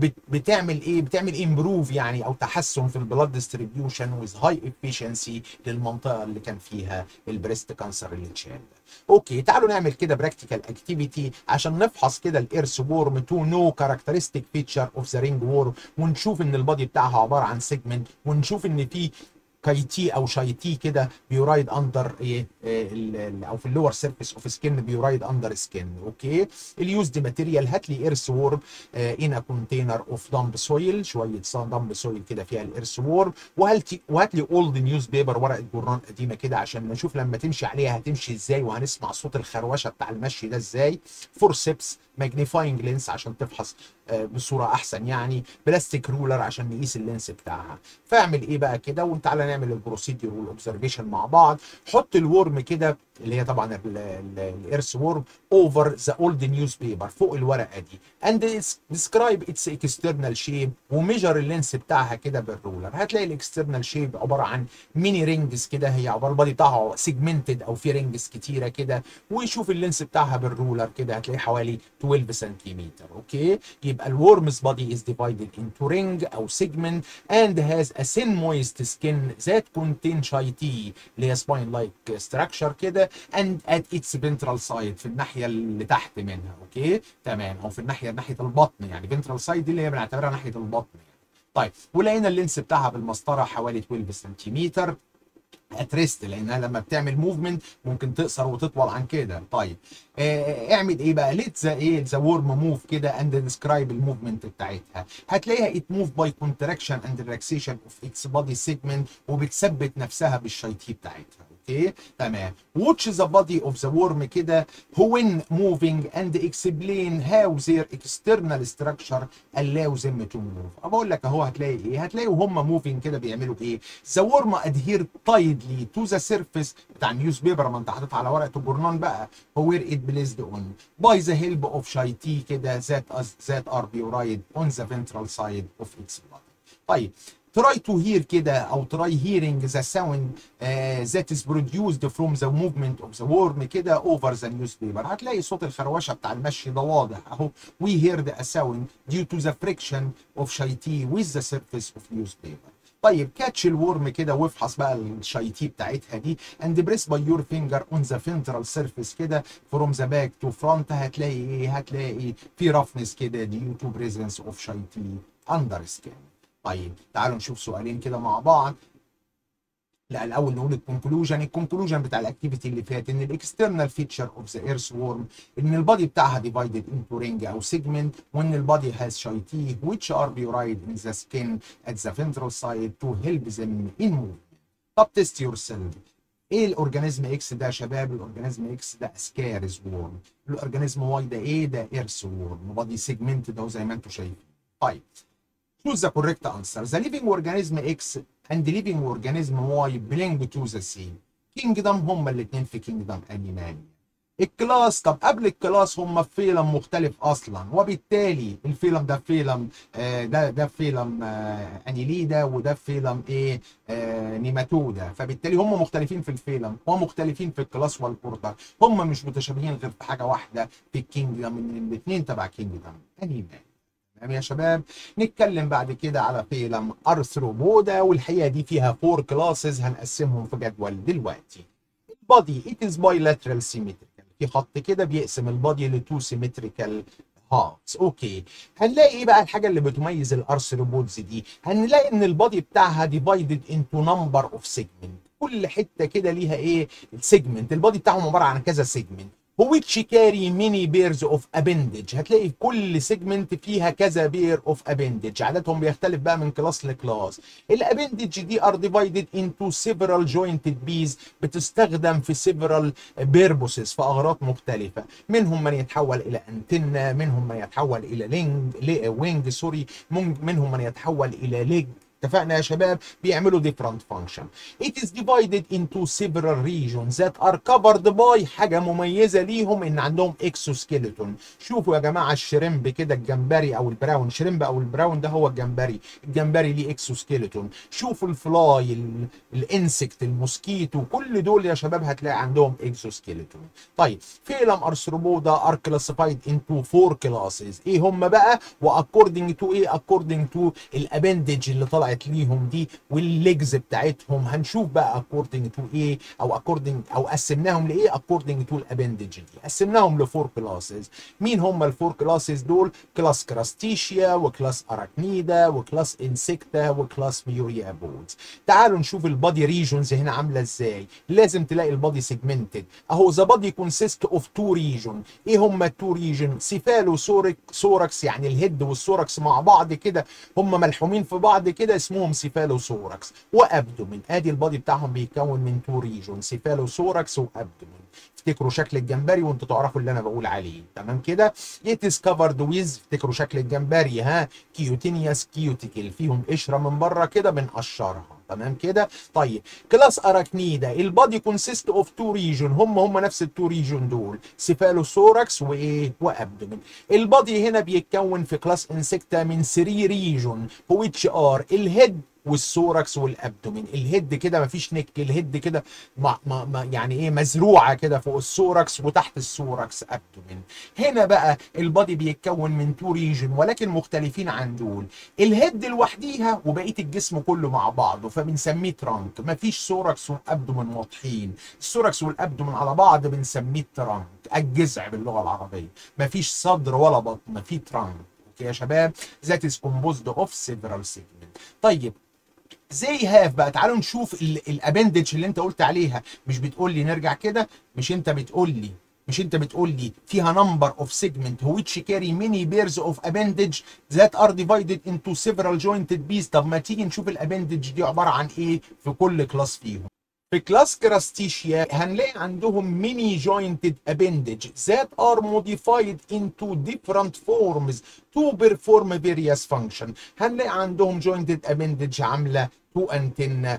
بتعمل ايه بتعمل امبروف يعني او تحسن في البلاد ديستريبيوشن ويز هاي افيشنسي للمنطقه اللي كان فيها البريست كانسر اللي اتشال اوكي تعالوا نعمل كده براكتيكال اكتيفيتي عشان نفحص كده الايرث وورم تو نو كاركترستيك فيتشر اوف ذا رينج وورم ونشوف ان البادي بتاعها عباره عن سيجمنت ونشوف ان في كايتي او شايتي كده بيورايد اندر ايه او في اللور سيرفيس اوف سكين بيورايد اندر سكين اوكي اليوزد ماتيريال هات لي ايرث وورم ان ا كونتينر اوف دمب سويل شويه دمب سويل كده فيها الايرث وورم وهات لي اولد نيوز بيبر ورقه جورنال قديمه كده عشان نشوف لما تمشي عليها هتمشي ازاي وهنسمع صوت الخروشه بتاع المشي ده ازاي فورسبس ماجنيفاينج لينس عشان تفحص بصوره احسن يعني بلاستيك رولر عشان نقيس اللينس بتاعها فاعمل ايه بقى كده وتعالى نعمل البروسيدير والاوبزرفيشن مع بعض حط الورم كده اللي هي طبعا الايرث وورم اوفر ذا اولد نيوز بيبر فوق الورقه دي اند ديسكرايب اتس اكسترنال شيب وميجر اللينس بتاعها كده بالرولر هتلاقي الاكسترنال شيب عباره عن ميني رينجز كده هي عباره البادي بتاعها سيجمنتد او في رينجز كتيره كده ويشوف اللينس بتاعها بالرولر كده هتلاقي حوالي 12 سنتيمتر اوكي يبقى الورمز بادي از ديفايدد انتو رينج او سيجمنت اند هاز ا سين مويست سكين ذات كونتين شايتي اللي هي سباين لايك ستراكشر كده اند ات اتس فنترال سايد في الناحيه اللي تحت منها اوكي تمام او في الناحيه ناحيه البطن يعني فنترال سايد دي اللي هي بنعتبرها ناحيه البطن يعني. طيب ولقينا اللينس بتاعها بالمسطره حوالي 12 سنتيمتر اتريست لانها لما بتعمل موفمنت ممكن تقصر وتطول عن كده طيب آه اعمل ايه بقى ليت ذا ايه ذا ورم موف كده اند ديسكرايب الموفمنت بتاعتها هتلاقيها ات موف باي كونتراكشن اند ريلاكسيشن اوف اتس بادي سيجمنت وبتثبت نفسها بالشيطي بتاعتها اوكي تمام watch the body of the worm كده when moving and explain how their external structure allows them to move بقول لك اهو هتلاقي ايه هتلاقي وهم moving كده بيعملوا ايه the worm adhere tightly to the surface بتاع النيوز بيبر ما انت حاططها على ورقه الجورنال بقى where it placed on by the help of شايتي كده that that are buried on the ventral side of its body طيب try to hear كده او try hearing the sound uh, that is produced from the movement of the worm كده over the newspaper هتلاقي صوت الخروشه بتاع المشي ده واضح اهو we heard a sound due to the friction of شايتي with the surface of newspaper طيب كاتش الورم كده وافحص بقى الشايتي بتاعتها دي and press by your finger on the ventral surface كده from the back to front هتلاقي ايه هتلاقي في roughness كده due to presence of شايتي under skin طيب تعالوا نشوف سؤالين كده مع بعض لا الاول نقول الكونكلوجن الكونكلوجن بتاع الاكتيفيتي اللي فات ان الاكسترنال فيتشر اوف ذا ايرث وورم ان البادي بتاعها ديفايدد انتو رينج او سيجمنت وان البادي هاز شايتي which are buried in the skin at the ventral side to help them in movement طب تيست يور سيلف ايه الاورجانيزم اكس ده يا شباب الاورجانيزم اكس ده اسكارز وورم الاورجانيزم واي ده ايه ده ايرث وورم بادي سيجمنت ده زي ما انتم شايفين طيب choose the correct answer. The living organism X and the living organism Y belong to the same. Kingdom هما الاثنين في kingdom animal. الكلاس طب قبل الكلاس هم في فيلم مختلف اصلا وبالتالي الفيلم ده فيلم آه ده ده فيلم آه انيليدا وده فيلم ايه آه نيماتودا فبالتالي هم مختلفين في الفيلم ومختلفين في الكلاس والاوردر هم مش متشابهين غير في حاجه واحده في الكينجدم ان الاثنين تبع كينجدم انيمال تمام يا شباب نتكلم بعد كده على فيلم ارثروبودا والحقيقه دي فيها فور كلاسز هنقسمهم في جدول دلوقتي البادي it is bilateral symmetrical في خط كده بيقسم البادي لتو سيمتريكال هارتس اوكي هنلاقي ايه بقى الحاجه اللي بتميز الارثروبودز دي هنلاقي ان البادي بتاعها ديفايدد انتو نمبر اوف سيجمنت كل حته كده ليها ايه السيجمنت البادي بتاعهم عباره عن كذا سيجمنت which carry many pairs of appendage هتلاقي كل سيجمنت فيها كذا بير اوف appendage عددهم بيختلف بقى من كلاس لكلاس الابندج دي are divided into several jointed bees بتستخدم في several purposes في اغراض مختلفه منهم من يتحول الى انتنه منهم من يتحول الى لينج وينج سوري منهم من يتحول الى ليج اتفقنا يا شباب بيعملوا different function it is divided into several regions that are covered by حاجة مميزة ليهم ان عندهم exoskeleton شوفوا يا جماعة الشريمب كده الجمبري او البراون شريمب او البراون ده هو الجمبري الجمبري ليه exoskeleton شوفوا الفلاي الانسكت الموسكيتو كل دول يا شباب هتلاقي عندهم exoskeleton طيب فيلم ارثروبودا are classified into four classes ايه هم بقى واكوردنج تو ايه according to الابندج اللي طلع طلعت ليهم دي والليجز بتاعتهم هنشوف بقى اكوردنج تو ايه او اكوردنج او قسمناهم لايه اكوردنج تو الابندج دي قسمناهم لفور كلاسز مين هم الفور كلاسز دول كلاس كراستيشيا وكلاس اراكنيدا وكلاس انسكتا وكلاس ميوريا بودز تعالوا نشوف البادي ريجونز هنا عامله ازاي لازم تلاقي البادي سيجمنتد اهو ذا بادي كونسيست اوف تو ريجون ايه هم التو ريجون سيفالو سورك سوركس يعني الهيد والسوركس مع بعض كده هم ملحومين في بعض كده اسمهم سيفالوثوركس وابدومين ادي البادي بتاعهم بيتكون من تو ريجون سيفالوثوركس وابدومين افتكروا شكل الجمبري وانتوا تعرفوا اللي انا بقول عليه تمام كده يتس كفرد ويز افتكروا شكل الجمبري ها كيوتينياس كيوتيكل فيهم قشره من بره كده بنقشرها تمام كده طيب كلاس اراكنيدا البادي كونسيست اوف تو ريجون هم هم نفس التو ريجون دول سيفالوثوركس وايه وابدومين البادي هنا بيتكون في كلاس انسكتا من 3 ريجون which ار الهيد والثوركس والابدومين الهيد كده مفيش نك الهيد كده ما ما ما يعني ايه مزروعه كده فوق الثوركس وتحت الثوركس ابدومين هنا بقى البادي بيتكون من تو ريجن ولكن مختلفين عن دول الهيد لوحديها وبقيه الجسم كله مع بعضه فبنسميه ترانك مفيش ثوركس وابدومين واضحين الثوركس والابدومين على بعض بنسميه ترانك الجذع باللغه العربيه مفيش صدر ولا بطن مفيه ترانك اوكي يا شباب that is composed of several segments طيب زي هاف بقى تعالوا نشوف الابندج اللي انت قلت عليها مش بتقول لي نرجع كده مش انت بتقول لي مش انت بتقول لي فيها number of segment which carry many pairs of appendage that are divided into several jointed pieces طب ما تيجي نشوف الابندج دي عباره عن ايه في كل كلاس فيهم في كلاس كراستيشيا هنلاقي عندهم many jointed appendage that are modified into different forms to perform various function هنلاقي عندهم jointed appendage عامله تو antenna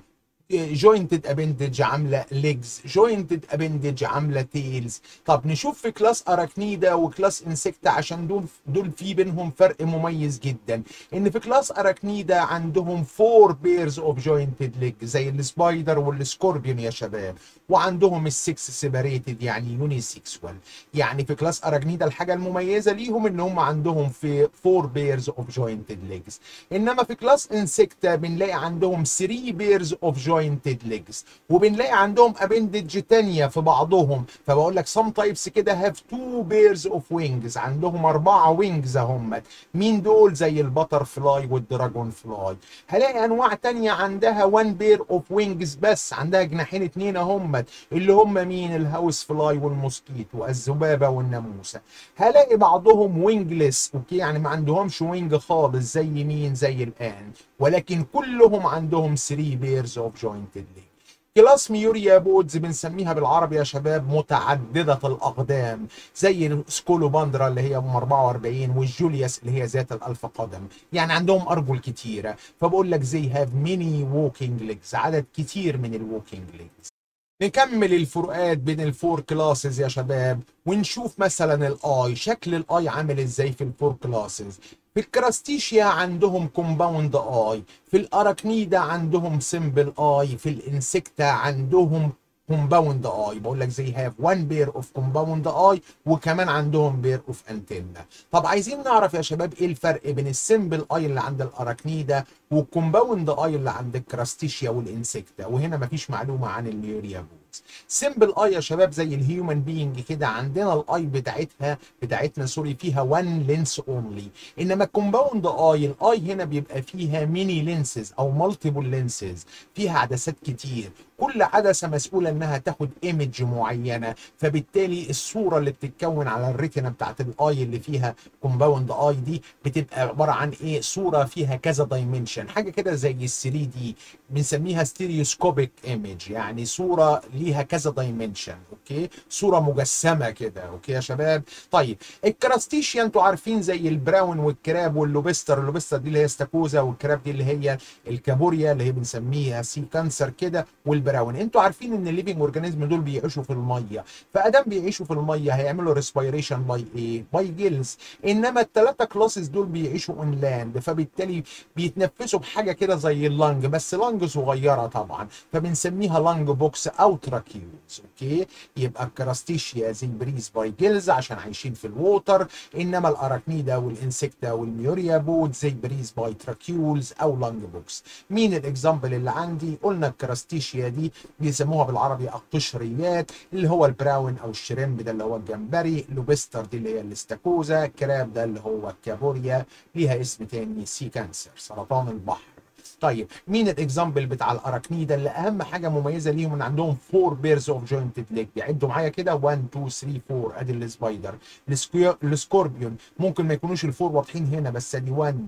جوينتد ابندج عامله ليجز جوينتد ابندج عامله تيلز طب نشوف في كلاس اراكنيدا وكلاس انسكتا عشان دول دول في بينهم فرق مميز جدا ان في كلاس اراكنيدا عندهم فور بيرز اوف جوينتد ليج زي السبايدر والسكوربيون يا شباب وعندهم السكس سيبريتد يعني يوني سيكسوال يعني في كلاس اراكنيدا الحاجه المميزه ليهم ان هم عندهم في فور بيرز اوف جوينتد ليجز انما في كلاس انسكتا بنلاقي عندهم 3 بيرز اوف جوينتد jointed legs وبنلاقي عندهم ابندج تانية في بعضهم فبقول لك some types كده have two pairs of wings عندهم أربعة وينجز هم مين دول زي البتر فلاي والدراجون فلاي هلاقي أنواع تانية عندها one pair of wings بس عندها جناحين اتنين هم اللي هم مين الهاوس فلاي والموسكيتو الذبابة والناموسة هلاقي بعضهم وينجلس اوكي يعني ما عندهمش وينج خالص زي مين زي الآن ولكن كلهم عندهم 3 بيرز اوف جوينتد ليج كلاس ميوريا بودز بنسميها بالعربي يا شباب متعددة الأقدام زي السكولوباندرا اللي هي ام 44 والجولياس اللي هي ذات الألف قدم يعني عندهم أرجل كتيرة فبقول لك زي هاف ميني ووكينج ليجز عدد كتير من الووكينج ليجز نكمل الفروقات بين الفور كلاسز يا شباب ونشوف مثلا الاي شكل الاي عامل ازاي في الفور كلاسز في الكراستيشيا عندهم كومباوند اي في الاراكنيدا عندهم سمبل اي في الانسكتا عندهم كومباوند اي بقول لك زي هاف وان بير اوف كومباوند اي وكمان عندهم بير اوف انتنا طب عايزين نعرف يا شباب ايه الفرق بين السمبل اي اللي عند الاراكنيدا والكومباوند اي اللي عند الكراستيشيا والانسكتا وهنا مفيش معلومه عن الميوريا بودز سمبل اي يا شباب زي الهيومن بينج كده عندنا الاي بتاعتها بتاعتنا سوري فيها وان لينس اونلي انما الكومباوند اي الاي هنا بيبقى فيها ميني لينسز او مالتيبل لينسز فيها عدسات كتير كل عدسه مسؤوله انها تاخد ايمج معينه فبالتالي الصوره اللي بتتكون على الريتنا بتاعت الاي اللي فيها كومباوند اي دي بتبقى عباره عن ايه صوره فيها كذا دايمنشن حاجه كده زي ال 3 دي بنسميها ستيريوسكوبيك ايمج يعني صوره ليها كذا دايمنشن اوكي صوره مجسمه كده اوكي يا شباب طيب الكراستيشيا انتوا عارفين زي البراون والكراب واللوبستر اللوبستر دي اللي هي استاكوزا والكراب دي اللي هي الكابوريا اللي هي بنسميها سي كانسر كده والبراون انتوا عارفين ان الليفنج اورجانيزم دول بيعيشوا في الميه فادام بيعيشوا في الميه هيعملوا ريسبيريشن باي ايه باي جيلز انما الثلاثه كلاسز دول بيعيشوا اون لاند فبالتالي بيتنفسوا بحاجه كده زي اللنج بس لنج صغيره طبعا فبنسميها لنج بوكس او تراكيوز اوكي يبقى الكراستيشيا زي بريز باي جيلز عشان عايشين في الووتر انما الاراكنيدا والانسكتا والميوريا بود زي بريز باي تراكيولز او لنج بوكس مين الاكزامبل اللي عندي قلنا الكراستيشيا دي بيسموها بالعربي القشريات اللي هو البراون او الشريمب ده اللي هو الجمبري لوبستر دي اللي هي الاستاكوزا كراب ده اللي هو الكابوريا ليها اسم تاني سي كانسر سرطان البحر طيب مين الاكزامبل بتاع الاراكنيدا اللي اهم حاجه مميزه ليهم ان عندهم 4 بيرز اوف جوينتد ليج بيعدوا معايا كده 1 2 3 4 ادي السبايدر السكوربيون ممكن ما يكونوش الفور واضحين هنا بس ادي 1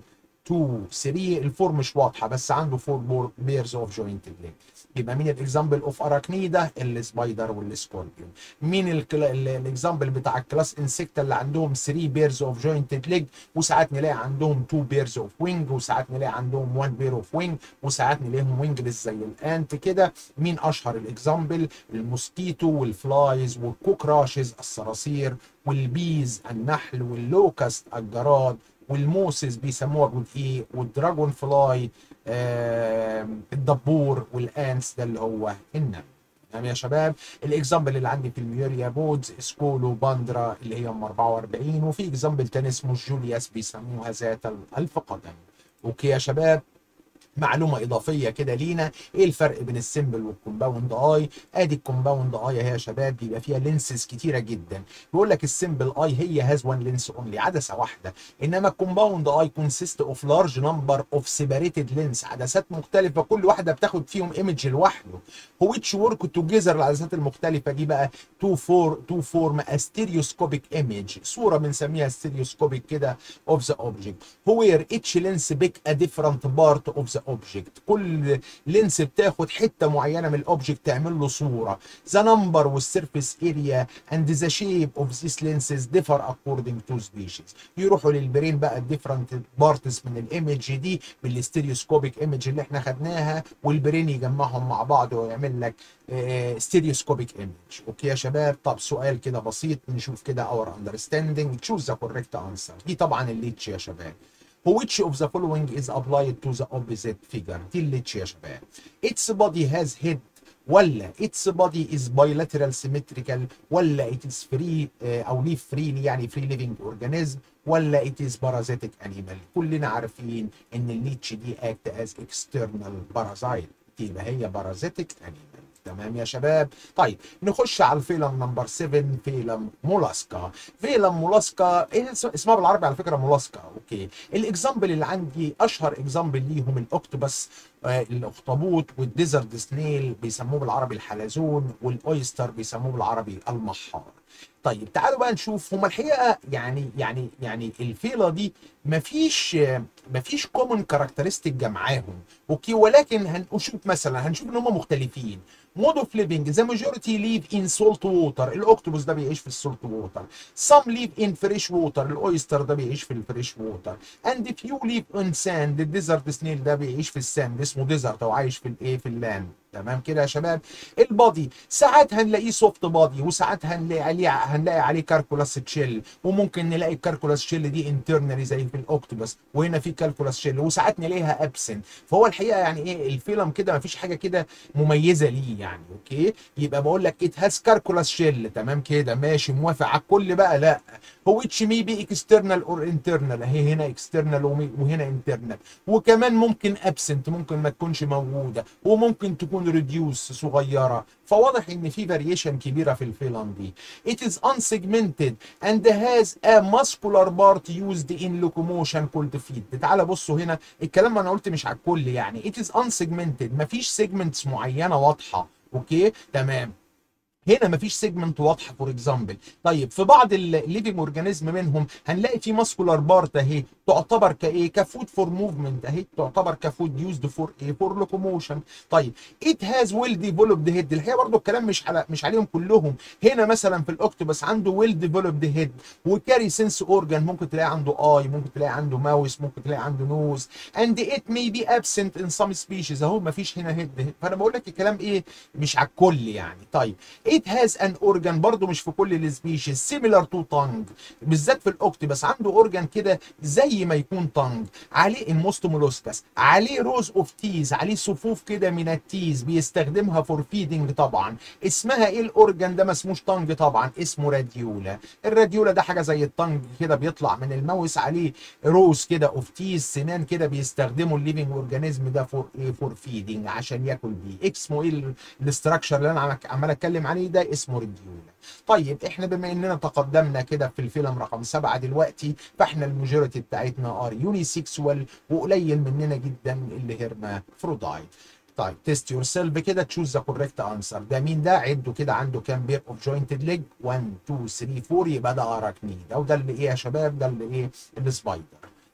2 3 الفور مش واضحه بس عنده 4 بيرز اوف جوينتد ليج يبقى مين الاكزامبل اوف اراكنيدا السبايدر والسكوربيون مين الاكزامبل بتاع الكلاس انسكتا اللي عندهم 3 بيرز اوف جوينتد ليج وساعات نلاقي عندهم 2 بيرز اوف وينج وساعات نلاقي عندهم 1 بير اوف وينج وساعات نلاقيهم وينجلس زي الانت كده مين اشهر الاكزامبل الموسكيتو والفلايز والكوكراشز الصراصير والبيز النحل واللوكست الجراد والموسز بيسموها بالايه والدراجون فلاي آه الدبور والانس ده اللي هو النمل تمام يا شباب الاكزامبل اللي عندي في الميوريا بودز سكولو باندرا اللي هي ام 44 وفي اكزامبل تاني اسمه جولياس بيسموها ذات الالف قدم اوكي يا شباب معلومه اضافيه كده لينا ايه الفرق بين السيمبل والكومباوند اي ادي الكومباوند اي اهي يا شباب بيبقى فيها لينسز كتيره جدا بيقول لك السيمبل اي هي هاز وان لينس اونلي عدسه واحده انما الكومباوند اي كونسيست اوف لارج نمبر اوف سيبريتد لينس عدسات مختلفه كل واحده بتاخد فيهم ايمج لوحده هو اتش ورك توجذر العدسات المختلفه دي بقى تو فور تو فورم ستيريوسكوبيك ايمج صوره بنسميها ستيريوسكوبيك كده اوف ذا اوبجكت هو اتش لينس بيك ا ديفرنت بارت اوف ذا اوبجكت كل لينس بتاخد حته معينه من الاوبجكت تعمل له صوره ذا نمبر والسيرفيس اريا اند ذا شيب اوف ذيس لينسز ديفر اكوردنج تو سبيشيز يروحوا للبرين بقى الديفرنت بارتس من الايمج دي بالستيريوسكوبيك ايمج اللي احنا خدناها والبرين يجمعهم مع بعض ويعمل لك ستيريوسكوبيك ايمج اوكي يا شباب طب سؤال كده بسيط نشوف كده اور اندرستاندينج تشوز ذا كوريكت انسر دي طبعا الليتش يا شباب which of the following is applied to the opposite figure دي الليتش يا شباب its body has head ولا its body is bilateral symmetrical ولا it is free آه، او live freely يعني free living organism ولا it is parasitic animal كلنا عارفين ان الليتش دي act as external parasite يبقى هي parasitic animal تمام يا شباب طيب نخش على الفيلم نمبر 7 فيلم مولاسكا فيلم مولاسكا إيه اس- اسمها بالعربي على فكره مولاسكا اوكي الاكزامبل اللي عندي اشهر اكزامبل ليهم الاوكتوبس آه الاخطبوط والديزرت سنيل بيسموه بالعربي الحلزون والاويستر بيسموه بالعربي المحار طيب تعالوا بقى نشوف هما الحقيقه يعني يعني يعني الفيله دي مفيش مفيش كومن كاركترستيك جمعاهم اوكي ولكن هنشوف مثلا هنشوف ان هم مختلفين مود اوف ليفنج ذا ماجوريتي ليف ان سولت ووتر الاوكتوبوس ده بيعيش في السولت ووتر سام ليف ان فريش ووتر الاويستر ده بيعيش في الفريش ووتر اند فيو ليف ان ساند الديزرت سنيل ده بيعيش في الساند اسمه ديزرت او عايش في الايه في اللاند تمام كده يا شباب البادي ساعات هنلاقيه سوفت بادي وساعات هنلاقي عليه هنلاقي عليه كالكولاس تشيل وممكن نلاقي الكالكولاس تشيل دي انترنالي زي في الاوكتوبس وهنا في كالكولاس تشيل وساعات نلاقيها ابسنت فهو الحقيقه يعني ايه الفيلم كده ما فيش حاجه كده مميزه ليه يعني اوكي يبقى بقول لك ات هاز كالكولاس شيل تمام كده ماشي موافق على الكل بقى لا هو اتش مي بي اكسترنال اور انترنال اهي هنا اكسترنال وهنا انترنال وكمان ممكن ابسنت ممكن ما تكونش موجوده وممكن تكون ريديوس صغيره فواضح ان في فاريشن كبيره في الفيلم دي it is unsegmented and has a muscular part used in locomotion called feet تعالى بصوا هنا الكلام انا قلت مش على الكل يعني it is unsegmented مفيش سيجمنتس معينه واضحه اوكي تمام هنا مفيش سيجمنت واضحه فور اكزامبل طيب في بعض الليفنج اورجانيزم منهم هنلاقي في ماسكولار بارت اهي تعتبر كايه كفود فور موفمنت اهي تعتبر كفود يوزد فور ايه فور لوكوموشن طيب ات هاز ويل ديفلوبد هيد الحقيقه برضو الكلام مش على مش عليهم كلهم هنا مثلا في الاوكتوبس عنده ويل ديفلوبد هيد وكاري سنس اورجان ممكن تلاقي عنده اي ممكن تلاقي عنده ماوس ممكن تلاقي عنده نوز اند ات مي بي ابسنت ان سم سبيشيز اهو مفيش هنا هيد فانا بقول لك الكلام ايه مش على الكل يعني طيب it has an organ برضو مش في كل السبيشيز similar to tongue بالذات في الاوكتوبس عنده اورجان كده زي ما يكون تانج عليه الموست مولوسكس عليه روز اوف تيز عليه صفوف كده من التيز بيستخدمها فور فيدنج طبعا اسمها ايه الاورجان ده ما اسموش تانج طبعا اسمه راديولا الراديولا ده حاجه زي التانج كده بيطلع من الماوس عليه روز كده اوف تيز سنان كده بيستخدموا الليفنج اورجانيزم ده فور ايه فور فيدنج عشان ياكل بيه اسمه ايه الاستراكشر اللي انا عمال اتكلم عليه ده اسمه راديولا طيب احنا بما اننا تقدمنا كده في الفيلم رقم سبعة دلوقتي فاحنا الماجوريتي بتاعتنا ار يوني سيكسوال وقليل مننا جدا اللي هرما فرودايت طيب تيست يور سيلف كده تشوز ذا كوريكت انسر ده مين ده عده كده عنده كام بير اوف جوينتد ليج 1 2 3 4 يبقى ده اراكنيد او ده اللي ايه يا شباب ده اللي ايه السبايدر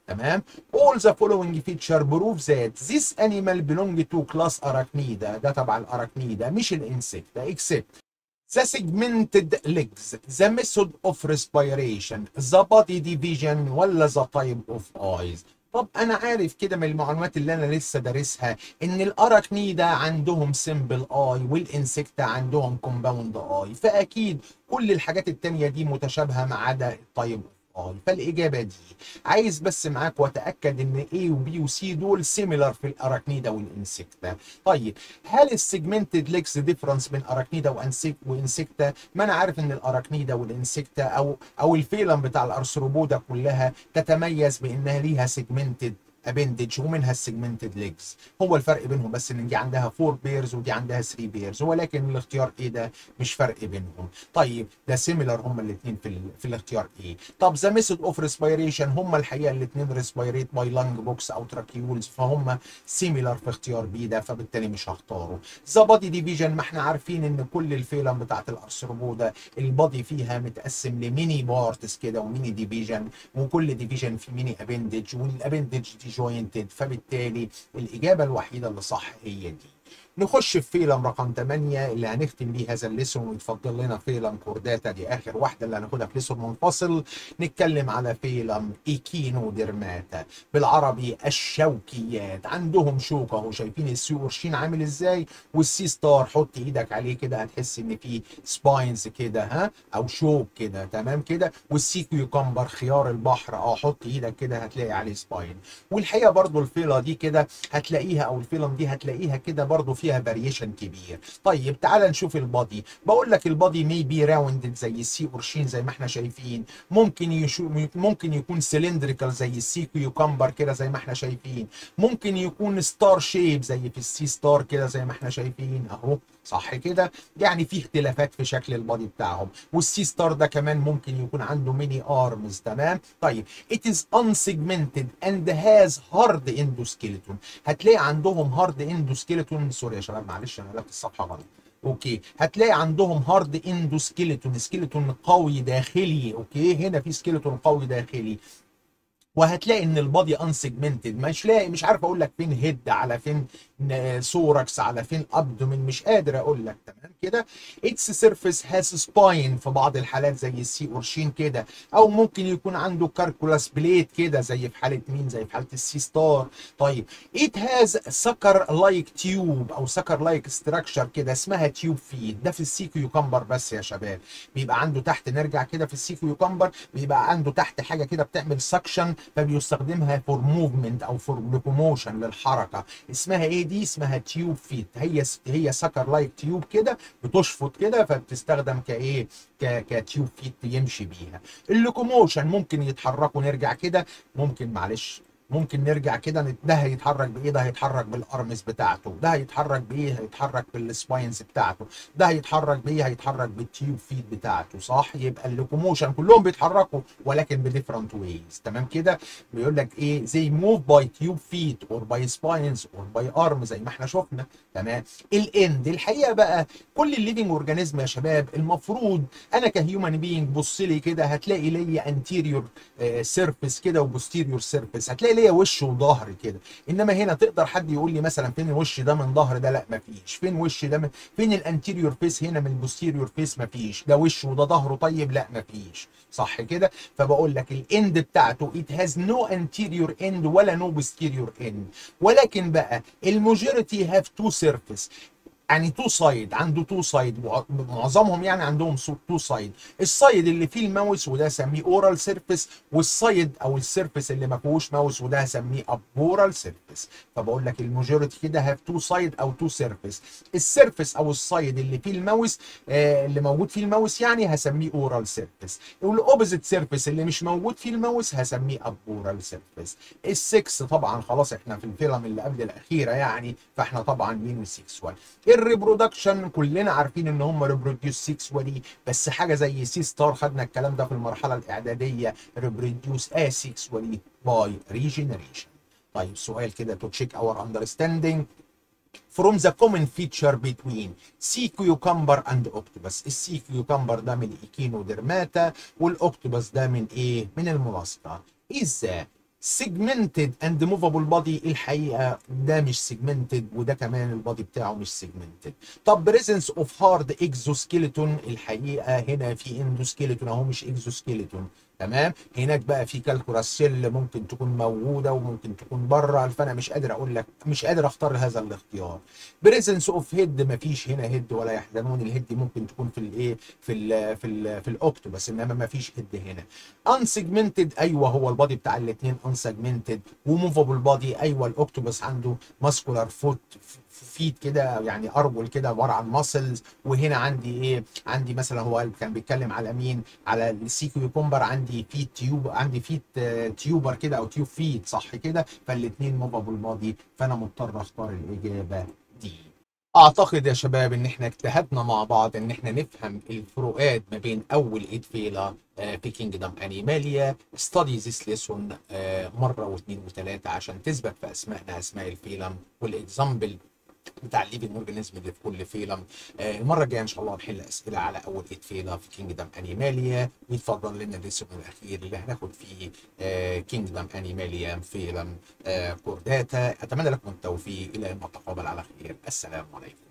تمام all the following feature prove that this animal belong to class arachnida ده تبع الاراكنيدا مش الانسكتا except the segmented legs the method of respiration the body division ولا the type of eyes طب انا عارف كده من المعلومات اللي انا لسه دارسها ان الاراكنيدا عندهم سمبل اي والانسكتا عندهم كومباوند اي فاكيد كل الحاجات التانية دي متشابهه ما عدا الطيب اي فالاجابه دي عايز بس معاك واتاكد ان A وبي وسي دول سيميلر في الاراكنيدا والانسكتا طيب هل السيجمنتد ليكس ديفرنس بين اراكنيدا وانسك وانسكتا ما انا عارف ان الاراكنيدا والانسكتا او او الفيلم بتاع الارثروبودا كلها تتميز بانها ليها سيجمنتد ابندج ومنها السيجمنتد ليجز هو الفرق بينهم بس ان دي عندها 4 بيرز ودي عندها 3 بيرز ولكن الاختيار ايه ده مش فرق بينهم طيب ده سيميلر هما الاثنين في ال... في الاختيار ايه طب ذا ميثود اوف ريسبيريشن هما الحقيقه الاثنين ريسبيريت باي لانج بوكس او تراكيولز فهم سيميلر في اختيار بي ده فبالتالي مش هختاره ذا بادي ديفيجن ما احنا عارفين ان كل الفيلم بتاعت الارثروبودا البادي فيها متقسم لميني بارتس كده وميني ديفيجن وكل ديفيجن في ميني ابندج والابندج دي جوينتد فبالتالي الاجابه الوحيده اللي صح هي دي نخش في فيلم رقم 8 اللي هنختم بيه هذا الليسون ويتفضل لنا فيلم كورداتا دي اخر واحده اللي هناخدها في ليسون منفصل نتكلم على فيلم ايكينو ديرماتا بالعربي الشوكيات عندهم شوكه اهو شايفين السي اورشين عامل ازاي والسي ستار حط ايدك عليه كده هتحس ان في سباينز كده ها او شوك كده تمام كده والسي كيوكمبر خيار البحر اه حط ايدك كده هتلاقي عليه سباين والحقيقه برضو الفيله دي كده هتلاقيها او الفيلم دي هتلاقيها كده برضو فيها فاريشن كبير طيب تعال نشوف البادي بقول لك البادي مي بي راوندد زي السي اورشين زي ما احنا شايفين ممكن يشو ممكن يكون سلندريكال زي السي كيوكمبر كده زي ما احنا شايفين ممكن يكون ستار شيب زي في السي ستار كده زي ما احنا شايفين اهو صح كده يعني في اختلافات في شكل البادي بتاعهم والسي ستار ده كمان ممكن يكون عنده ميني ارمز تمام طيب it is unsegmented and has hard endoskeleton هتلاقي عندهم هارد اندوسكيلتون سوري يا شباب معلش انا قلبت الصفحه غلط اوكي هتلاقي عندهم هارد اندوسكيلتون سكيلتون قوي داخلي اوكي هنا في سكيلتون قوي داخلي وهتلاقي ان البادي انسجمنتد مش لاقي مش عارف اقول لك فين هيد على فين سوركس على فين ابدومين مش قادر اقول لك تمام كده اتس سيرفيس هاز سباين في بعض الحالات زي السي اورشين كده او ممكن يكون عنده كاركولاس بليت كده زي في حاله مين زي في حاله السي ستار طيب ات هاز سكر لايك تيوب او سكر لايك ستراكشر كده اسمها تيوب فيد ده في السي كيوكمبر بس يا شباب بيبقى عنده تحت نرجع كده في السي كيوكمبر بيبقى عنده تحت حاجه كده بتعمل سكشن فبيستخدمها فور موفمنت او فور لوكوموشن للحركه اسمها ايه دي اسمها تيوب فيت هي هي سكر لايك تيوب كده بتشفط كده فبتستخدم كايه كتيوب فيت يمشي بيها اللوكوموشن ممكن يتحركوا نرجع كده ممكن معلش ممكن نرجع كده ده هيتحرك بايه ده هيتحرك بالارمز بتاعته ده هيتحرك بايه هيتحرك بالسباينز بتاعته ده هيتحرك بايه هيتحرك بالتيوب فيد بتاعته صح يبقى اللوكوموشن كلهم بيتحركوا ولكن بديفرنت ويز تمام كده بيقول لك ايه زي موف باي تيوب فيد اور باي سباينز اور باي ارم زي ما احنا شفنا تمام الاند الحقيقه بقى كل الليفنج اورجانيزم يا شباب المفروض انا كهيومن بينج بص لي كده هتلاقي ليا انتيريور سيرفيس كده وبوستيريور سيرفيس هتلاقي ليا وش وظهر كده انما هنا تقدر حد يقول لي مثلا فين الوش ده من ظهر ده لا مفيش فين وش ده من فين الانتيريور فيس هنا من البوستيريور فيس مفيش ده وش وده ظهره طيب لا مفيش صح كده فبقول لك الاند بتاعته it has no anterior end ولا no posterior end ولكن بقى الماجوريتي have two surface يعني تو سايد عنده تو سايد معظمهم يعني عندهم تو سايد السايد اللي فيه الماوس وده هسميه اورال سيرفيس والسايد او السيرفيس اللي ما فيهوش ماوس وده هسميه ابورال سيرفيس فبقول لك الماجوريتي كده هاف تو سايد او تو سيرفيس السيرفيس او السايد اللي فيه الماوس آه اللي موجود فيه الماوس يعني هسميه اورال سيرفيس والاوبوزيت سيرفيس اللي مش موجود فيه الماوس هسميه ابورال سيرفيس السكس طبعا خلاص احنا في الفيلم اللي قبل الاخيره يعني فاحنا طبعا مين سيكسوال الريبرودكشن كلنا عارفين ان هم ريبروديوس سيكسوالي بس حاجه زي سي ستار خدنا الكلام ده في المرحله الاعداديه ريبروديوس اسيكسوالي باي ريجنريشن طيب سؤال كده تو تشيك اور اندرستاندينج from the common feature between sea cucumber and octopus السي كيوكمبر ده من الايكينوديرماتا والاوكتوبس ده من ايه من الملاصقه is the سيجمنتد اند موفابل بادي الحقيقه ده مش سيجمنتد وده كمان البادي بتاعه مش سيجمنتد طب بريزنس اوف هارد اكزوسكيلتون الحقيقه هنا في اندوسكيلتون اهو مش اكزوسكيلتون تمام هناك بقى في كالكولاس سيل ممكن تكون موجوده وممكن تكون بره فانا مش قادر اقول لك مش قادر اختار هذا الاختيار بريزنس اوف هيد مفيش هنا هيد ولا يحزنون الهيد ممكن تكون في الايه في ال في ال في الاوكتوبس انما مفيش هيد هنا انسجمنتد ايوه هو البادي بتاع الاثنين انسجمنتد وموفابل بادي ايوه الاوكتوبس عنده ماسكولار فوت فيت كده يعني ارجل كده عباره عن ماسلز وهنا عندي ايه عندي مثلا هو كان بيتكلم على مين على السيكو كومبر عندي فيت تيوب عندي فيت تيوبر كده او تيوب فيت صح كده فالاثنين موفابل بادي فانا مضطر اختار الاجابه دي اعتقد يا شباب ان احنا اجتهدنا مع بعض ان احنا نفهم الفروقات ما بين اول ايد فيلا في كينجدم انيماليا ستادي ذيس ليسون مره واثنين وثلاثه عشان تثبت في اسمائنا اسماء الفيلم والاكزامبل بتاع الليفنج اورجانيزم اللي في كل فيلم آه المره الجايه ان شاء الله نحل اسئله على اول ايد فيلا في كينجدم انيماليا ويتفضل لنا الليسون الاخير اللي هناخد فيه آه كينجدم انيماليا فيلم آه كورداتا اتمنى لكم التوفيق الى ان نتقابل على خير السلام عليكم